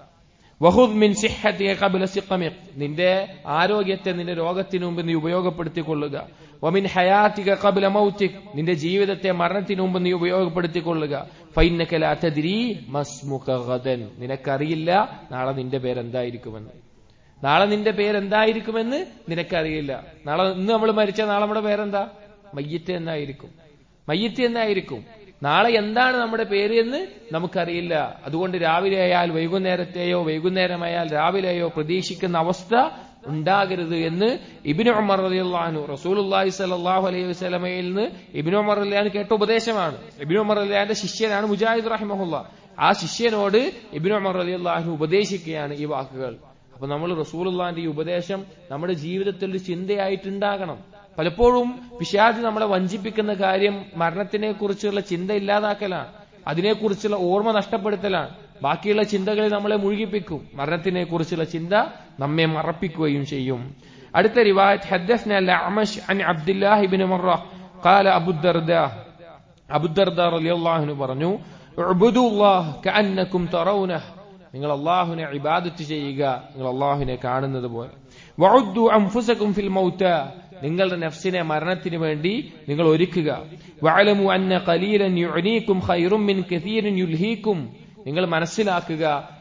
[SPEAKER 1] വഹുദ് മിൻ സിഹ്ഹതിക ഖബ്ല സിഖമിക് നിന്റെ ആരോഗ്യത്തെ നിന്റെ രോഗത്തിനു മുമ്പ് നീ ഉപയോഗപ്പെടുത്തിക്കൊള്ളുക വമിൻ ഹയാതിക ഖബ്ല മൗതിക് നിന്റെ ജീവിതത്തെ മരണത്തിനു മുമ്പ് നീ ഉപയോഗപ്പെടുത്തിക്കൊള്ളുക ഫൈന്നക ലാ തദ്രി മസ്മുക ഗദൻ നിനക്കറിയില്ല നാളെ നിന്റെ പേരെന്തായിരിക്കുമെന്ന് നാളെ നിന്റെ പേരെന്തായിരിക്കുമെന്ന് നിനക്കറിയില്ല നാളെ ഇന്ന് നമ്മൾ മരിച്ച നാളെ നമ്മുടെ പേരെന്താ മയ്യത്ത് എന്നായിരിക്കും മയ്യത്ത് എന്നായിരിക്കും നാളെ എന്താണ് നമ്മുടെ പേര് എന്ന് നമുക്കറിയില്ല അതുകൊണ്ട് രാവിലെ ആയാൽ വൈകുന്നേരത്തെയോ വൈകുന്നേരമായാൽ രാവിലെയോ പ്രതീക്ഷിക്കുന്ന അവസ്ഥ ഉണ്ടാകരുത് എന്ന് ഇബിനു ഉമർ റളിയല്ലാഹു റസൂലുള്ളാഹി സ്വല്ലല്ലാഹു അലൈഹി വസല്ലമയിൽ നിന്ന് ഇബിനു ഉമർ റളിയാൻ കേട്ട ഉപദേശമാണ് ഇബിനു ഉമർ റളിയാന്റെ ശിഷ്യനാണ് മുജാഹിദ് റഹിമഹുല്ല ആ ശിഷ്യനോട് ഇബിനു ഉമർ റളിയല്ലാഹു ഉപദേശിക്കുകയാണ് ഈ വാക്കുകൾ അപ്പൊ നമ്മൾ റസൂലുള്ളാന്റെ ഈ ഉപദേശം നമ്മുടെ ജീവിതത്തിൽ ഒരു ചിന്തയായിട്ടുണ്ടാകണം പലപ്പോഴും പിശാജ് നമ്മളെ വഞ്ചിപ്പിക്കുന്ന കാര്യം മരണത്തിനെ കുറിച്ചുള്ള ചിന്ത ഇല്ലാതാക്കലാണ് അതിനെക്കുറിച്ചുള്ള ഓർമ്മ നഷ്ടപ്പെടുത്തലാണ് ബാക്കിയുള്ള ചിന്തകളിൽ നമ്മളെ മുഴുകിപ്പിക്കും മരണത്തിനെ കുറിച്ചുള്ള ചിന്ത നമ്മെ മറപ്പിക്കുകയും ചെയ്യും അടുത്ത റിവായത്ത് حدثنا الأعمش عن عبد الله بن مرة قال أبو الدرداء أبو الدرداء رضي الله عنه പറഞ്ഞു اعبدوا الله كأنكم ترونه നിങ്ങൾ അള്ളാഹുവിനെ ഇബാദത്ത് ചെയ്യുക നിങ്ങൾ അള്ളാഹുവിനെ കാണുന്നത് പോലെ വഉദ്ദു അൻഫുസകും ഫിൽ മൗത നിങ്ങളുടെ നഫ്സിനെ മരണത്തിന് വേണ്ടി നിങ്ങൾ ഒരുക്കുക വഅലമു അന്ന ഖലീലൻ യുഅനീകും ഖൈറും മിൻ കസീരിൻ യുൽഹീകും നിങ്ങൾ മനസ്സിലാക്കുക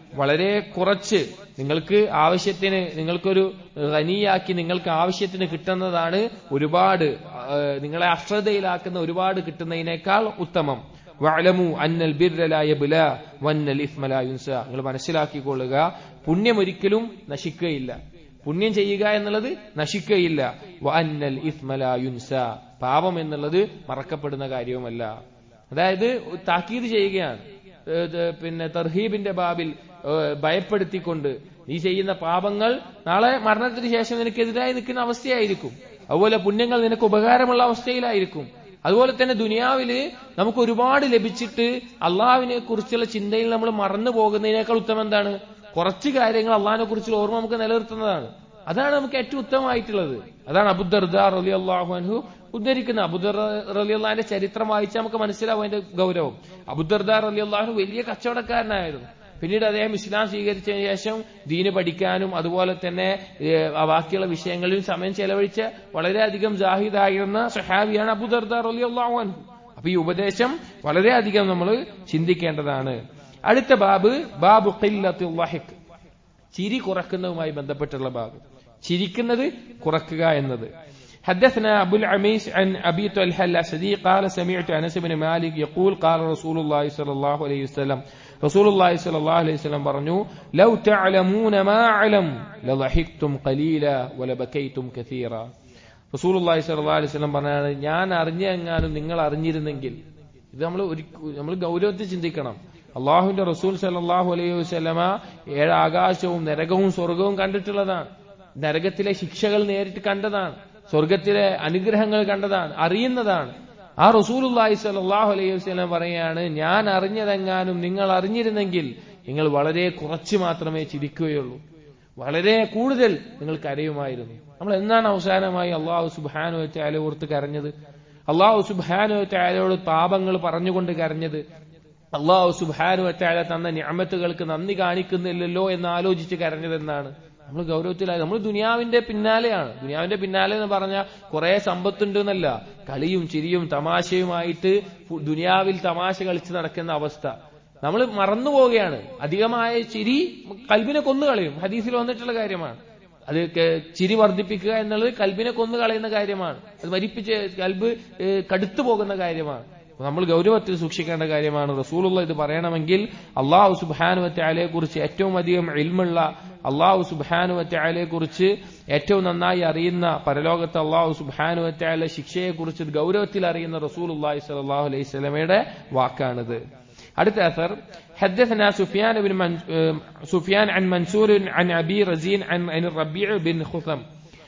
[SPEAKER 1] വളരെ കുറച്ച് നിങ്ങൾക്ക് ആവശ്യത്തിന് നിങ്ങൾക്കൊരു ഖനിയാക്കി നിങ്ങൾക്ക് ആവശ്യത്തിന് കിട്ടുന്നതാണ് ഒരുപാട് ആ, നിങ്ങളെ അശ്രദ്ധയിലാക്കുന്ന ഒരുപാട് കിട്ടുന്നതിനേക്കാൾ ഉത്തമം വഅലമു അന്നൽ ബിർര ലാ യബ്ല വന്നൽ ഇസ്മ ലാ യുൻസ നിങ്ങൾ മനസ്സിലാക്കിക്കൊള്ളുക പുണ്യം ഒരിക്കലും നശിക്കുകയില്ല പുണ്യം ചെയ്യുക എന്നുള്ളത് നശിക്കുകയില്ല വഅന്നൽ ഇസ്മ ലാ യുൻസ പാപം എന്നുള്ളത് മറക്കപ്പെടുന്ന കാര്യവുമല്ല അതായത് താക്കീത് ചെയ്യുകയാണ് ഏഹ് ഇത് പിന്നെ തർഹീബിന്റെ ബാബിൽ ഏഹ് ഭയപ്പെടുത്തിക്കൊണ്ട് നീ ചെയ്യുന്ന പാപങ്ങൾ നാളെ മരണത്തിന് ശേഷം നിനക്കെതിരായി നിൽക്കുന്ന അവസ്ഥയായിരിക്കും അതുപോലെ പുണ്യങ്ങൾ നിനക്ക് ഉപകാരമുള്ള അവസ്ഥയിലായിരിക്കും അതുപോലെ തന്നെ ദുനിയാവില് നമുക്ക് ഒരുപാട് ലഭിച്ചിട്ട് അള്ളാഹുവിനെ കുറിച്ചുള്ള ചിന്തയിൽ നമ്മൾ മറന്നു പോകുന്നതിനേക്കാൾ ഉത്തമം എന്താണ് കുറച്ച് കാര്യങ്ങൾ അള്ളാഹിനെ കുറിച്ചുള്ള ഓർമ്മ നമുക്ക് നിലനിർത്തുന്നതാണ് അതാണ് നമുക്ക് ഏറ്റവും ഉത്തമമായിട്ടുള്ളത് അതാണ് അബുദർദാർ അലി അള്ളാഹു അൻഹു ഉദ്ധരിക്കുന്ന അബുദർ അലി അള്ളാഹിന്റെ ചരിത്രം വായിച്ചാൽ നമുക്ക് മനസ്സിലാവും അതിന്റെ ഗൗരവം അബുദർദാർ അലി അള്ളാഹു വലിയ കച്ചവടക്കാരനായിരുന്നു പിന്നീട് അദ്ദേഹം ഇസ്ലാം സ്വീകരിച്ചതിന് ശേഷം ദീന് പഠിക്കാനും അതുപോലെ തന്നെ ഏഹ്, ആ ബാക്കിയുള്ള വിഷയങ്ങളിലും സമയം ചെലവഴിച്ച വളരെയധികം ജാഹിദായിരുന്ന സഹാബിയാണ് അബുദർദാർ അലി അള്ളാഹു അൻഹു അപ്പൊ ഈ ഉപദേശം വളരെയധികം നമ്മൾ ചിന്തിക്കേണ്ടതാണ് അടുത്ത ബാബ് ബാബു ഖില്ലത്തുൽ വഹിക് ചിരി കുറക്കുന്നതുമായി ബന്ധപ്പെട്ടുള്ള ഭാഗം ചിരിക്കുന്നത് കുറക്കുക എന്നത് حدثنا أبو العميس عن أبي طلحة الأسدي قال سمعت أنس بن مالك يقول قال رسول الله صلى الله عليه وسلم رسول الله صلى الله عليه وسلم പറഞ്ഞു لو تعلمون ما أعلم لضحكتم قليلا ولبكيتم كثيرا റസൂൽ അള്ളാഹി സല്ലാ അലൈഹി സ്വലം പറഞ്ഞാണ് ഞാൻ അറിഞ്ഞെങ്ങാനും നിങ്ങൾ അറിഞ്ഞിരുന്നെങ്കിൽ ഇത് നമ്മൾ നമ്മൾ ഗൗരവത്തിൽ ചിന്തിക്കണം അള്ളാഹുവിന്റെ റസൂൽ സല്ലാഹു അലൈഹി വസ്ലമ ഏഴ് ആകാശവും നരകവും സ്വർഗവും കണ്ടിട്ടുള്ളതാണ് നരകത്തിലെ ശിക്ഷകൾ നേരിട്ട് കണ്ടതാണ് സ്വർഗത്തിലെ അനുഗ്രഹങ്ങൾ കണ്ടതാണ് അറിയുന്നതാണ് ആ റസൂലുല്ലാഹി സല്ലാഹു അലൈഹി വസ്ലം പറയുകയാണ് ഞാൻ അറിഞ്ഞതെങ്ങാനും നിങ്ങൾ അറിഞ്ഞിരുന്നെങ്കിൽ നിങ്ങൾ വളരെ കുറച്ച് മാത്രമേ ചിരിക്കുകയുള്ളൂ വളരെ കൂടുതൽ നിങ്ങൾ കരയുമായിരുന്നു നമ്മൾ എന്നാണ് അവസാനമായി അള്ളാഹു സുബാനു വെച്ചാല ഓർത്ത് കരഞ്ഞത് അള്ളാഹു സുബാനു വെച്ചാലയോട് പാപങ്ങൾ പറഞ്ഞുകൊണ്ട് കരഞ്ഞത് അള്ളാഹു സുബാനു വെച്ചാല തന്ന ഞാമത്തുകൾക്ക് നന്ദി കാണിക്കുന്നില്ലല്ലോ എന്ന് ആലോചിച്ച് കരഞ്ഞതെന്നാണ് നമ്മൾ ഗൗരവത്തിലായി നമ്മൾ ദുനിയാവിന്റെ പിന്നാലെയാണ് ദുനിയാവിന്റെ പിന്നാലെ എന്ന് പറഞ്ഞാൽ കുറെ സമ്പത്തുണ്ട് എന്നല്ല കളിയും ചിരിയും തമാശയുമായിട്ട് ഫു- ദുനിയാവിൽ തമാശ കളിച്ച് നടക്കുന്ന അവസ്ഥ നമ്മൾ മറന്നു പോവുകയാണ് അധികമായ ചിരി കൽബിനെ കൊന്നു കളയും ഹദീസിൽ വന്നിട്ടുള്ള കാര്യമാണ് അത് ക- ചിരി വർദ്ധിപ്പിക്കുക എന്നുള്ളത് കൽബിനെ കൊന്നു കളയുന്ന കാര്യമാണ് അത് മരിപ്പിച്ച് കൽബ് ഏഹ്, കടുത്തു പോകുന്ന കാര്യമാണ് അപ്പൊ നമ്മൾ ഗൗരവത്തിൽ സൂക്ഷിക്കേണ്ട കാര്യമാണ് റസൂലുള്ള ഇത് പറയണമെങ്കിൽ അള്ളാഹു സുബാനുവത്തെ ആലയെ കുറിച്ച് ഏറ്റവും അധികം ഇൽമുള്ള അള്ളാഹു സുബാനുവത്തെ ആലയെ കുറിച്ച് ഏറ്റവും നന്നായി അറിയുന്ന പരലോകത്ത് അള്ളാഹു സുബാനുവത്തെ ആല ശിക്ഷയെ കുറിച്ച് ഗൗരവത്തിൽ അറിയുന്ന റസൂൽ അള്ളാഹി സലാഹു അലൈഹി സ്വലമയുടെ വാക്കാണിത് അടുത്ത അസർ حدثنا سفيان بن من... سفيان عن منصور عن ابي رزين عن عن الربيع بن خثم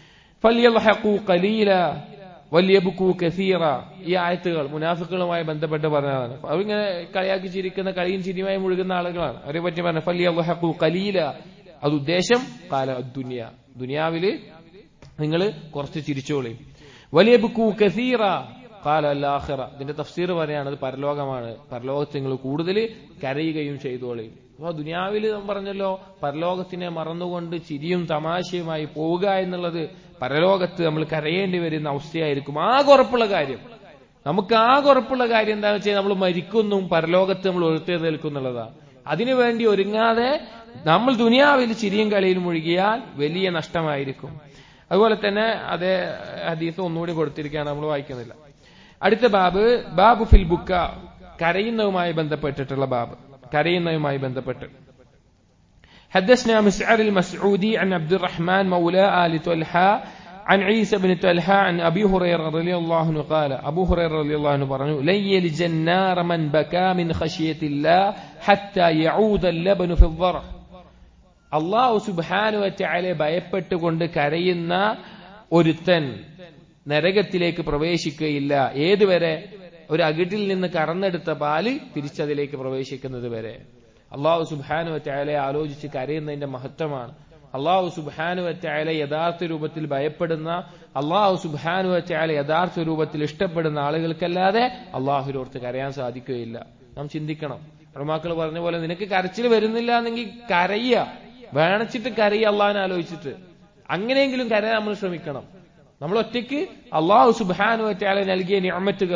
[SPEAKER 1] فليضحكوا قليلا വലിയബുക്കു കസീറ ഈ ആയത്തുകൾ മുനാഫിക്കുകളുമായി ബന്ധപ്പെട്ട് പറഞ്ഞതാണ് അവരിങ്ങനെ കളിയാക്കി ചിരിക്കുന്ന കളിയും ചിരിയുമായി മുഴുകുന്ന ആളുകളാണ് അവരെ പറ്റി പറഞ്ഞു ഫലിയഹു കലീല അത് ഉദ്ദേശം കാല ദുനിയ ദുനിയാവില് നിങ്ങൾ കുറച്ച് ചിരിച്ചോളി വലിയബുക്കു കസീറ കാല അല്ലാഹിറ ഇതിന്റെ തഫ്സീർ പറയാണ് അത് പരലോകമാണ് പരലോകത്ത് നിങ്ങൾ കൂടുതൽ കരയുകയും ചെയ്തോളി അപ്പൊ ദുനിയാവിൽ നാം പറഞ്ഞല്ലോ പരലോകത്തിനെ മറന്നുകൊണ്ട് ചിരിയും തമാശയുമായി പോവുക എന്നുള്ളത് പരലോകത്ത് നമ്മൾ കരയേണ്ടി വരുന്ന അവസ്ഥയായിരിക്കും ആകെ ഉറപ്പുള്ള കാര്യം നമുക്ക് ആകെ ഉറപ്പുള്ള കാര്യം എന്താണെന്ന് വെച്ചാൽ നമ്മൾ മരിക്കുന്നും പരലോകത്ത് നമ്മൾ ഉയർത്തെഴുന്നേൽക്കും എന്നുള്ളതാണ് അതിനുവേണ്ടി ഒരുങ്ങാതെ നമ്മൾ ദുനിയാവിൽ ചിരിയും കളിയിലും മുഴുകിയാൽ വലിയ നഷ്ടമായിരിക്കും അതുപോലെ തന്നെ അതേ ഹദീസ് ഒന്നുകൂടി കൊടുത്തിരിക്കുകയാണ് നമ്മൾ വായിക്കുന്നില്ല അടുത്ത ബാബ് ബാബു ഫിൽ ബുക്ക കരയുന്നതുമായി ബന്ധപ്പെട്ടിട്ടുള്ള ബാബ് കരയുന്നതുമായി ബന്ധപ്പെട്ട് حدثنا مسعر المسعودي عن عبد الرحمن مولى آل طلحة عن عيسى بن طلحة عن أبي هريرة رضي الله عنه قال أبو هريرة رضي الله عنه പറഞ്ഞു لن يلج النار من بكى من خشية الله حتى يعود اللبن في الضرع അള്ളാഹു സുബാനുവറ്റാലെ ഭയപ്പെട്ടുകൊണ്ട് കരയുന്ന ഒരുത്തൻ നരകത്തിലേക്ക് പ്രവേശിക്കുകയില്ല ഏതുവരെ ഒരു അകിട്ടിൽ നിന്ന് കറന്നെടുത്ത പാല് തിരിച്ചതിലേക്ക് പ്രവേശിക്കുന്നത് വരെ അള്ളാഹു സുബാനുവറ്റാലെ ആലോചിച്ച് കരയുന്നതിന്റെ മഹത്വമാണ് അള്ളാഹു സുബാനുവറ്റാലെ യഥാർത്ഥ രൂപത്തിൽ ഭയപ്പെടുന്ന അള്ളാഹു സുബാനുവറ്റാലെ യഥാർത്ഥ രൂപത്തിൽ ഇഷ്ടപ്പെടുന്ന ആളുകൾക്കല്ലാതെ അള്ളാഹുരോർത്ത് കരയാൻ സാധിക്കുകയില്ല നാം ചിന്തിക്കണം പ്രമാക്കൾ പറഞ്ഞ പോലെ നിനക്ക് കരച്ചിൽ വരുന്നില്ല എന്നെങ്കിൽ കരയ്യ വേണച്ചിട്ട് കരയ്യ അള്ളാഹിനെ ആലോചിച്ചിട്ട് അങ്ങനെയെങ്കിലും കരയാൻ നമ്മൾ ശ്രമിക്കണം നമ്മൾ ഒറ്റയ്ക്ക് അള്ളാഹു സുബാനു വറ്റാലെ നൽകിയ ഞാമറ്റുകൾ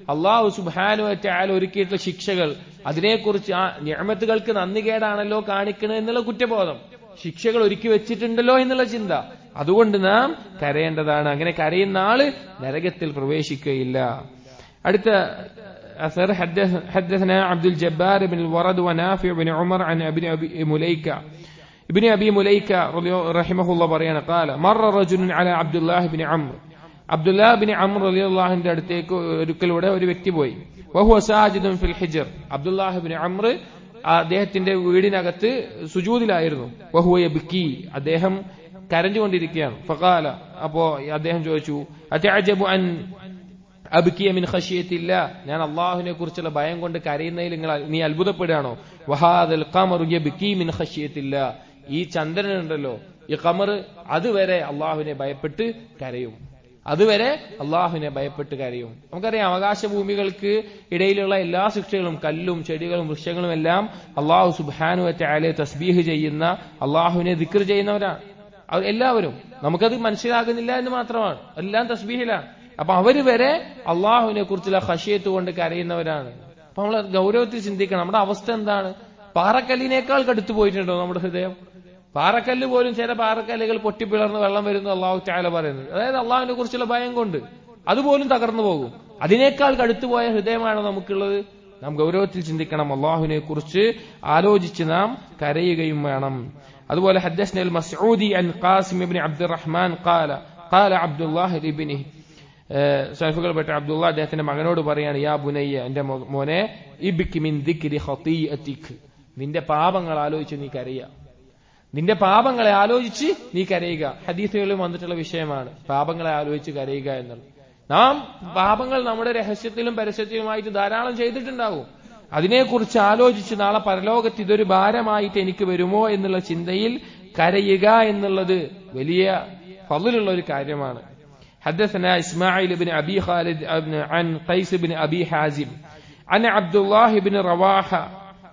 [SPEAKER 1] അള്ളാഹു സുബാനു വറ്റാൽ ഒരുക്കിയിട്ടുള്ള ശിക്ഷകൾ അതിനെക്കുറിച്ച് ആ ഞാമത്തുകൾക്ക് നന്ദികേടാണല്ലോ കാണിക്കണത് എന്നുള്ള കുറ്റബോധം ശിക്ഷകൾ ഒരുക്കി വെച്ചിട്ടുണ്ടല്ലോ എന്നുള്ള ചിന്ത അതുകൊണ്ട് നാം കരയേണ്ടതാണ് അങ്ങനെ കരയുന്ന ആള് നരകത്തിൽ പ്രവേശിക്കുകയില്ല അടുത്ത أثر حدث حدثنا عبد الجبار بن الورد ونافع بن عمر عن ابن أبي مليكة ابن أبي مليكة رحمه الله بريانا قال مر رجل على عبد الله بن عمرو عبد الله بن عمرو رضي الله عنه അടുത്തേക്ക് ഒരിക്കലൂടെ ഒരു വ്യക്തി പോയി വഹുവ സാജിദുൻ ഫിൽ ഹിജർ അബ്ദുല്ലാഹ് ബിൻ അമ്ര അദ്ദേഹത്തിന്റെ വീടിനകത്ത് സുജൂദിലായിരുന്നു വഹുവ യബ്കി അദ്ദേഹം കരഞ്ഞുകൊണ്ടിരിക്കുകയാണ് ഫഖാല അപ്പോ അദ്ദേഹം ചോദിച്ചു അറ്റഅജബു അൻ അബ്കിയ മിൻ ഖശിയത്തില്ല ഞാൻ അള്ളാഹുവിനെ കുറിച്ചുള്ള ഭയം കൊണ്ട് കരയുന്നതിൽ നിങ്ങൾ നീ അത്ഭുതപ്പെടുകയാണോ വഹാദൽ ഖമറു യബ്കി മിൻ ഖശിയത്തില്ല ഈ ചന്ദ്രൻ ഉണ്ടല്ലോ ഈ ഖമർ അതുവരെ അള്ളാഹുവിനെ ഭയപ്പെട്ട് കരയും അതുവരെ അള്ളാഹുവിനെ ഭയപ്പെട്ട് കരയും നമുക്കറിയാം ആകാശഭൂമികൾക്ക് ഇടയിലുള്ള എല്ലാ ശിക്ഷകളും കല്ലും ചെടികളും വൃക്ഷങ്ങളും എല്ലാം അള്ളാഹു സുബാനുവറ്റ ആലെ തസ്ബീഹ് ചെയ്യുന്ന അള്ളാഹുവിനെ ദിക്ർ ചെയ്യുന്നവരാണ് അവർ എല്ലാവരും നമുക്കത് മനസ്സിലാകുന്നില്ല എന്ന് മാത്രമാണ് എല്ലാം തസ്ബീഹിലാണ് അപ്പൊ അവര് വരെ അള്ളാഹുവിനെ കുറിച്ചുള്ള ഹഷിയത്ത് കൊണ്ട് കരയുന്നവരാണ് അപ്പൊ നമ്മൾ ഗൗരവത്തിൽ ചിന്തിക്കണം നമ്മുടെ അവസ്ഥ എന്താണ് പാറക്കല്ലിനേക്കാൾ കടുത്തു പോയിട്ടുണ്ടോ നമ്മുടെ ഹൃദയം പാറക്കല്ല് പോലും ചില പാറക്കല്ലുകൾ പൊട്ടിപ്പിളർന്ന് വെള്ളം വരുന്നു അള്ളാഹു ചാല പറയുന്നത് അതായത് അള്ളാഹുവിനെ കുറിച്ചുള്ള ഭയം കൊണ്ട് അതുപോലും തകർന്നു പോകും അതിനേക്കാൾ കടുത്തുപോയ ഹൃദയമാണ് നമുക്കുള്ളത് നാം ഗൗരവത്തിൽ ചിന്തിക്കണം അള്ളാഹുവിനെ കുറിച്ച് ആലോചിച്ച് നാം കരയുകയും വേണം അതുപോലെ ഹദ്ദസ്ന മസ്ഊദി അൻ ഖാസിം ഇബ്നു അബ്ദുറഹ്മാൻ ഖാല ഖാല അബ്ദുല്ലാഹ് ഇബ്നിഹി സൈഫുകൾ പെട്ട അബ്ദുള്ള അദ്ദേഹത്തിന്റെ മകനോട് പറയാണ് യാ ബുനയ്യ എന്റെ മോനെ ഇബിക്ക് മിൻ ദിക്രി ഖതീഅതിക് നിന്റെ പാപങ്ങൾ ആലോചിച്ച് നീ കരയുക നിന്റെ പാപങ്ങളെ ആലോചിച്ച് നീ കരയുക ഹദീസുകളിൽ വന്നിട്ടുള്ള വിഷയമാണ് പാപങ്ങളെ ആലോചിച്ച് കരയുക എന്നുള്ളത് നാം പാപങ്ങൾ നമ്മുടെ രഹസ്യത്തിലും പരസ്യത്തിലുമായിട്ട് ധാരാളം ചെയ്തിട്ടുണ്ടാവും അതിനെക്കുറിച്ച് ആലോചിച്ച് നാളെ പരലോകത്ത് ഇതൊരു ഭാരമായിട്ട് എനിക്ക് വരുമോ എന്നുള്ള ചിന്തയിൽ കരയുക എന്നുള്ളത് വലിയ ഫضലുള്ള ഒരു കാര്യമാണ് حدثنا إسماعيل بن أبي خالد عن قيس بن أبي حازم عن عبد الله بن رواحة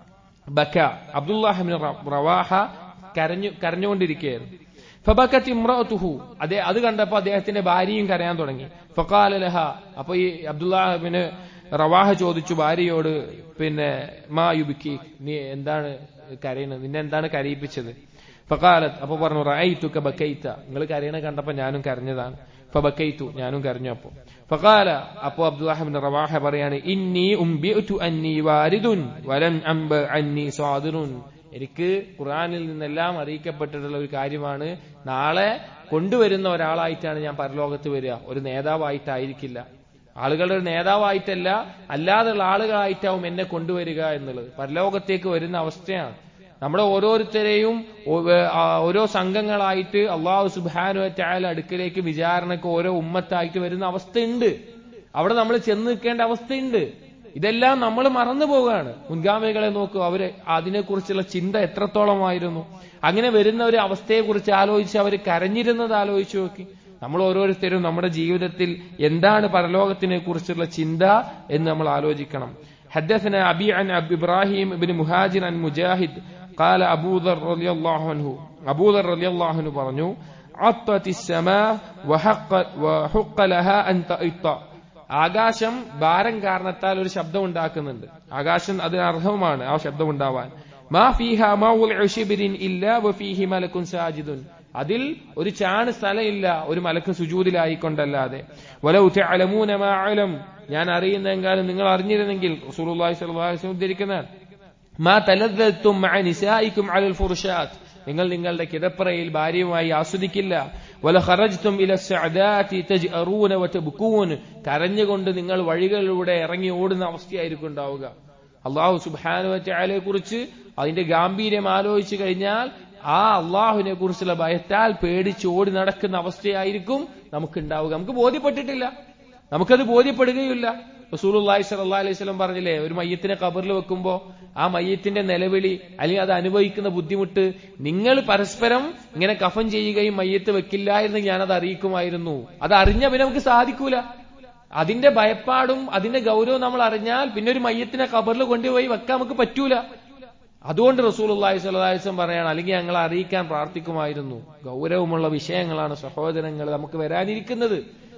[SPEAKER 1] بكى عبد الله بن رواحة കരഞ്ഞു കരഞ്ഞുകൊണ്ടിരിക്കുകയായിരുന്നു ഫബക്കത്ത് ഇമ്രത്തുഹു അതേ അത് കണ്ടപ്പോ അദ്ദേഹത്തിന്റെ ഭാര്യയും കരയാൻ തുടങ്ങി ഫക്കാല ലഹ അപ്പൊ ഈ അബ്ദുല്ലാഹിബിന് റവാഹ ചോദിച്ചു ഭാര്യയോട് പിന്നെ മാ യുബിക്കി നീ എന്താണ് കരയുന്നത് നിന്നെ എന്താണ് കരയിപ്പിച്ചത് ഫക്കാലത്ത് അപ്പൊ പറഞ്ഞു റൈത്തുക്ക ബക്കൈത്ത നിങ്ങൾ കരയണ കണ്ടപ്പോ ഞാനും കരഞ്ഞതാണ് ഫബക്കൈത്തു ഞാനും കരഞ്ഞു അപ്പോ ഫഖാല അപ്പോ അബ്ദുല്ലാഹിബിൻ റവാഹ പറയാണ് ഇന്നി ഉംബിഉതു അന്നി വാരിദുൻ വലം അംബ അന്നി സാദിറുൻ എനിക്ക് ഖുറാനിൽ നിന്നെല്ലാം അറിയിക്കപ്പെട്ടിട്ടുള്ള ഒരു കാര്യമാണ് നാളെ കൊണ്ടുവരുന്ന ഒരാളായിട്ടാണ് ഞാൻ പരലോകത്ത് വരിക ഒരു നേതാവായിട്ടായിരിക്കില്ല ആളുകളുടെ ഒരു നേതാവായിട്ടല്ല അല്ലാതെയുള്ള ആളുകളായിട്ടാവും എന്നെ കൊണ്ടുവരിക എന്നുള്ളത് പരലോകത്തേക്ക് വരുന്ന അവസ്ഥയാണ് നമ്മുടെ ഓരോരുത്തരെയും ഓരോ സംഘങ്ങളായിട്ട് അള്ളാഹു സുബാനു ചായാല അടുക്കലേക്ക് വിചാരണക്ക് ഓരോ ഉമ്മത്തായിട്ട് വരുന്ന അവസ്ഥയുണ്ട് അവിടെ നമ്മൾ ചെന്ന് നിൽക്കേണ്ട അവസ്ഥയുണ്ട് ഇതെല്ലാം നമ്മൾ മറന്നു പോവുകയാണ് മുൻഗാമികളെ നോക്കൂ അവര് അതിനെക്കുറിച്ചുള്ള ചിന്ത എത്രത്തോളമായിരുന്നു അങ്ങനെ വരുന്ന ഒരു അവസ്ഥയെക്കുറിച്ച് ആലോചിച്ച് അവർ കരഞ്ഞിരുന്നത് ആലോചിച്ചു നോക്കി നമ്മൾ ഓരോരുത്തരും നമ്മുടെ ജീവിതത്തിൽ എന്താണ് പരലോകത്തിനെ കുറിച്ചുള്ള ചിന്ത എന്ന് നമ്മൾ ആലോചിക്കണം حدثنا أبي عن أبي إبراهيم بن مهاجر عن مجاهد قال أبو ذر رضي الله عنه أبو ذر رضي الله عنه പറഞ്ഞു عطت السماء وحق وحق لها أن تئط ആകാശം ഭാരം കാരണത്താൽ ഒരു ശബ്ദം ഉണ്ടാക്കുന്നുണ്ട് ആകാശം അതിന് അർഹവുമാണ് ആ ശബ്ദം ഉണ്ടാവാൻ മാ ഫീഹ മൗലിൻ ഇല്ല വഫീഹി മലക്കുൻ സാജിദുൻ അതിൽ ഒരു ചാണ് സ്ഥലമില്ല ഒരു മലക്ക് സുജൂതിലായിക്കൊണ്ടല്ലാതെ വലൗ തഅലമൂന മാ അലം ഞാൻ അറിയുന്നെങ്കാലും നിങ്ങൾ അറിഞ്ഞിരുന്നെങ്കിൽ റസൂലുള്ളാഹി സ്വല്ലല്ലാഹു അലൈഹി വസല്ലം ഉദ്ധരിക്കുന്നതാണ് മാ തലദ്ദൽതും മഅ നിസായിക്കും അലൽ ഫുർഷാത്ത് നിങ്ങൾ നിങ്ങളുടെ കിടപ്പറയിൽ ഭാര്യയുമായി ആസ്വദിക്കില്ല വല ഖറജ്തും ഇല സഅദാതി തജ്അറൂന വതബ്കൂൻ കരഞ്ഞുകൊണ്ട് നിങ്ങൾ വഴികളിലൂടെ ഇറങ്ങി ഓടുന്ന അവസ്ഥയായിരിക്കും ഉണ്ടാവുക അള്ളാഹു സുബ്ഹാനഹു വതആലയെ കുറിച്ച് അതിന്റെ ഗാംഭീര്യം ആലോചിച്ചു കഴിഞ്ഞാൽ ആ അള്ളാഹുവിനെ കുറിച്ചുള്ള ഭയത്താൽ പേടിച്ച് ഓടി നടക്കുന്ന അവസ്ഥയായിരിക്കും നമുക്ക് ഉണ്ടാവുക നമുക്ക് ബോധ്യപ്പെട്ടിട്ടില്ല നമുക്കത് ബോധ്യപ്പെടുകയില്ല റസൂലുള്ളാഹി സ്വല്ലല്ലാഹി അലൈഹി വസല്ലം പറഞ്ഞില്ലേ ഒരു മയ്യത്തിനെ കബറിൽ വെക്കുമ്പോ ആ മയ്യത്തിന്റെ നിലവിളി അല്ലെങ്കിൽ അത് അനുഭവിക്കുന്ന ബുദ്ധിമുട്ട് നിങ്ങൾ പരസ്പരം ഇങ്ങനെ കഫൻ ചെയ്യുകയും മയ്യത്ത് വെക്കില്ലായിരുന്നെങ്കിൽ ഞാനത് അറിയിക്കുമായിരുന്നു അത് അറിഞ്ഞ പിന്നെ നമുക്ക് സാധിക്കൂല അതിന്റെ ഭയപ്പാടും അതിന്റെ ഗൗരവം നമ്മൾ അറിഞ്ഞാൽ പിന്നെ ഒരു മയ്യത്തിനെ കബറിൽ കൊണ്ടുപോയി വെക്കാൻ നമുക്ക് പറ്റൂല അതുകൊണ്ട് റസൂലുള്ളാഹി സ്വല്ലല്ലാഹി അലൈഹി വസല്ലം പറയാണ് അല്ലെങ്കിൽ ഞങ്ങളെ അറിയിക്കാൻ പ്രാർത്ഥിക്കുമായിരുന്നു ഗൗരവമുള്ള വിഷയങ്ങളാണ് സഹോദരങ്ങൾ നമുക്ക് വരാനിരിക്കുന്നത്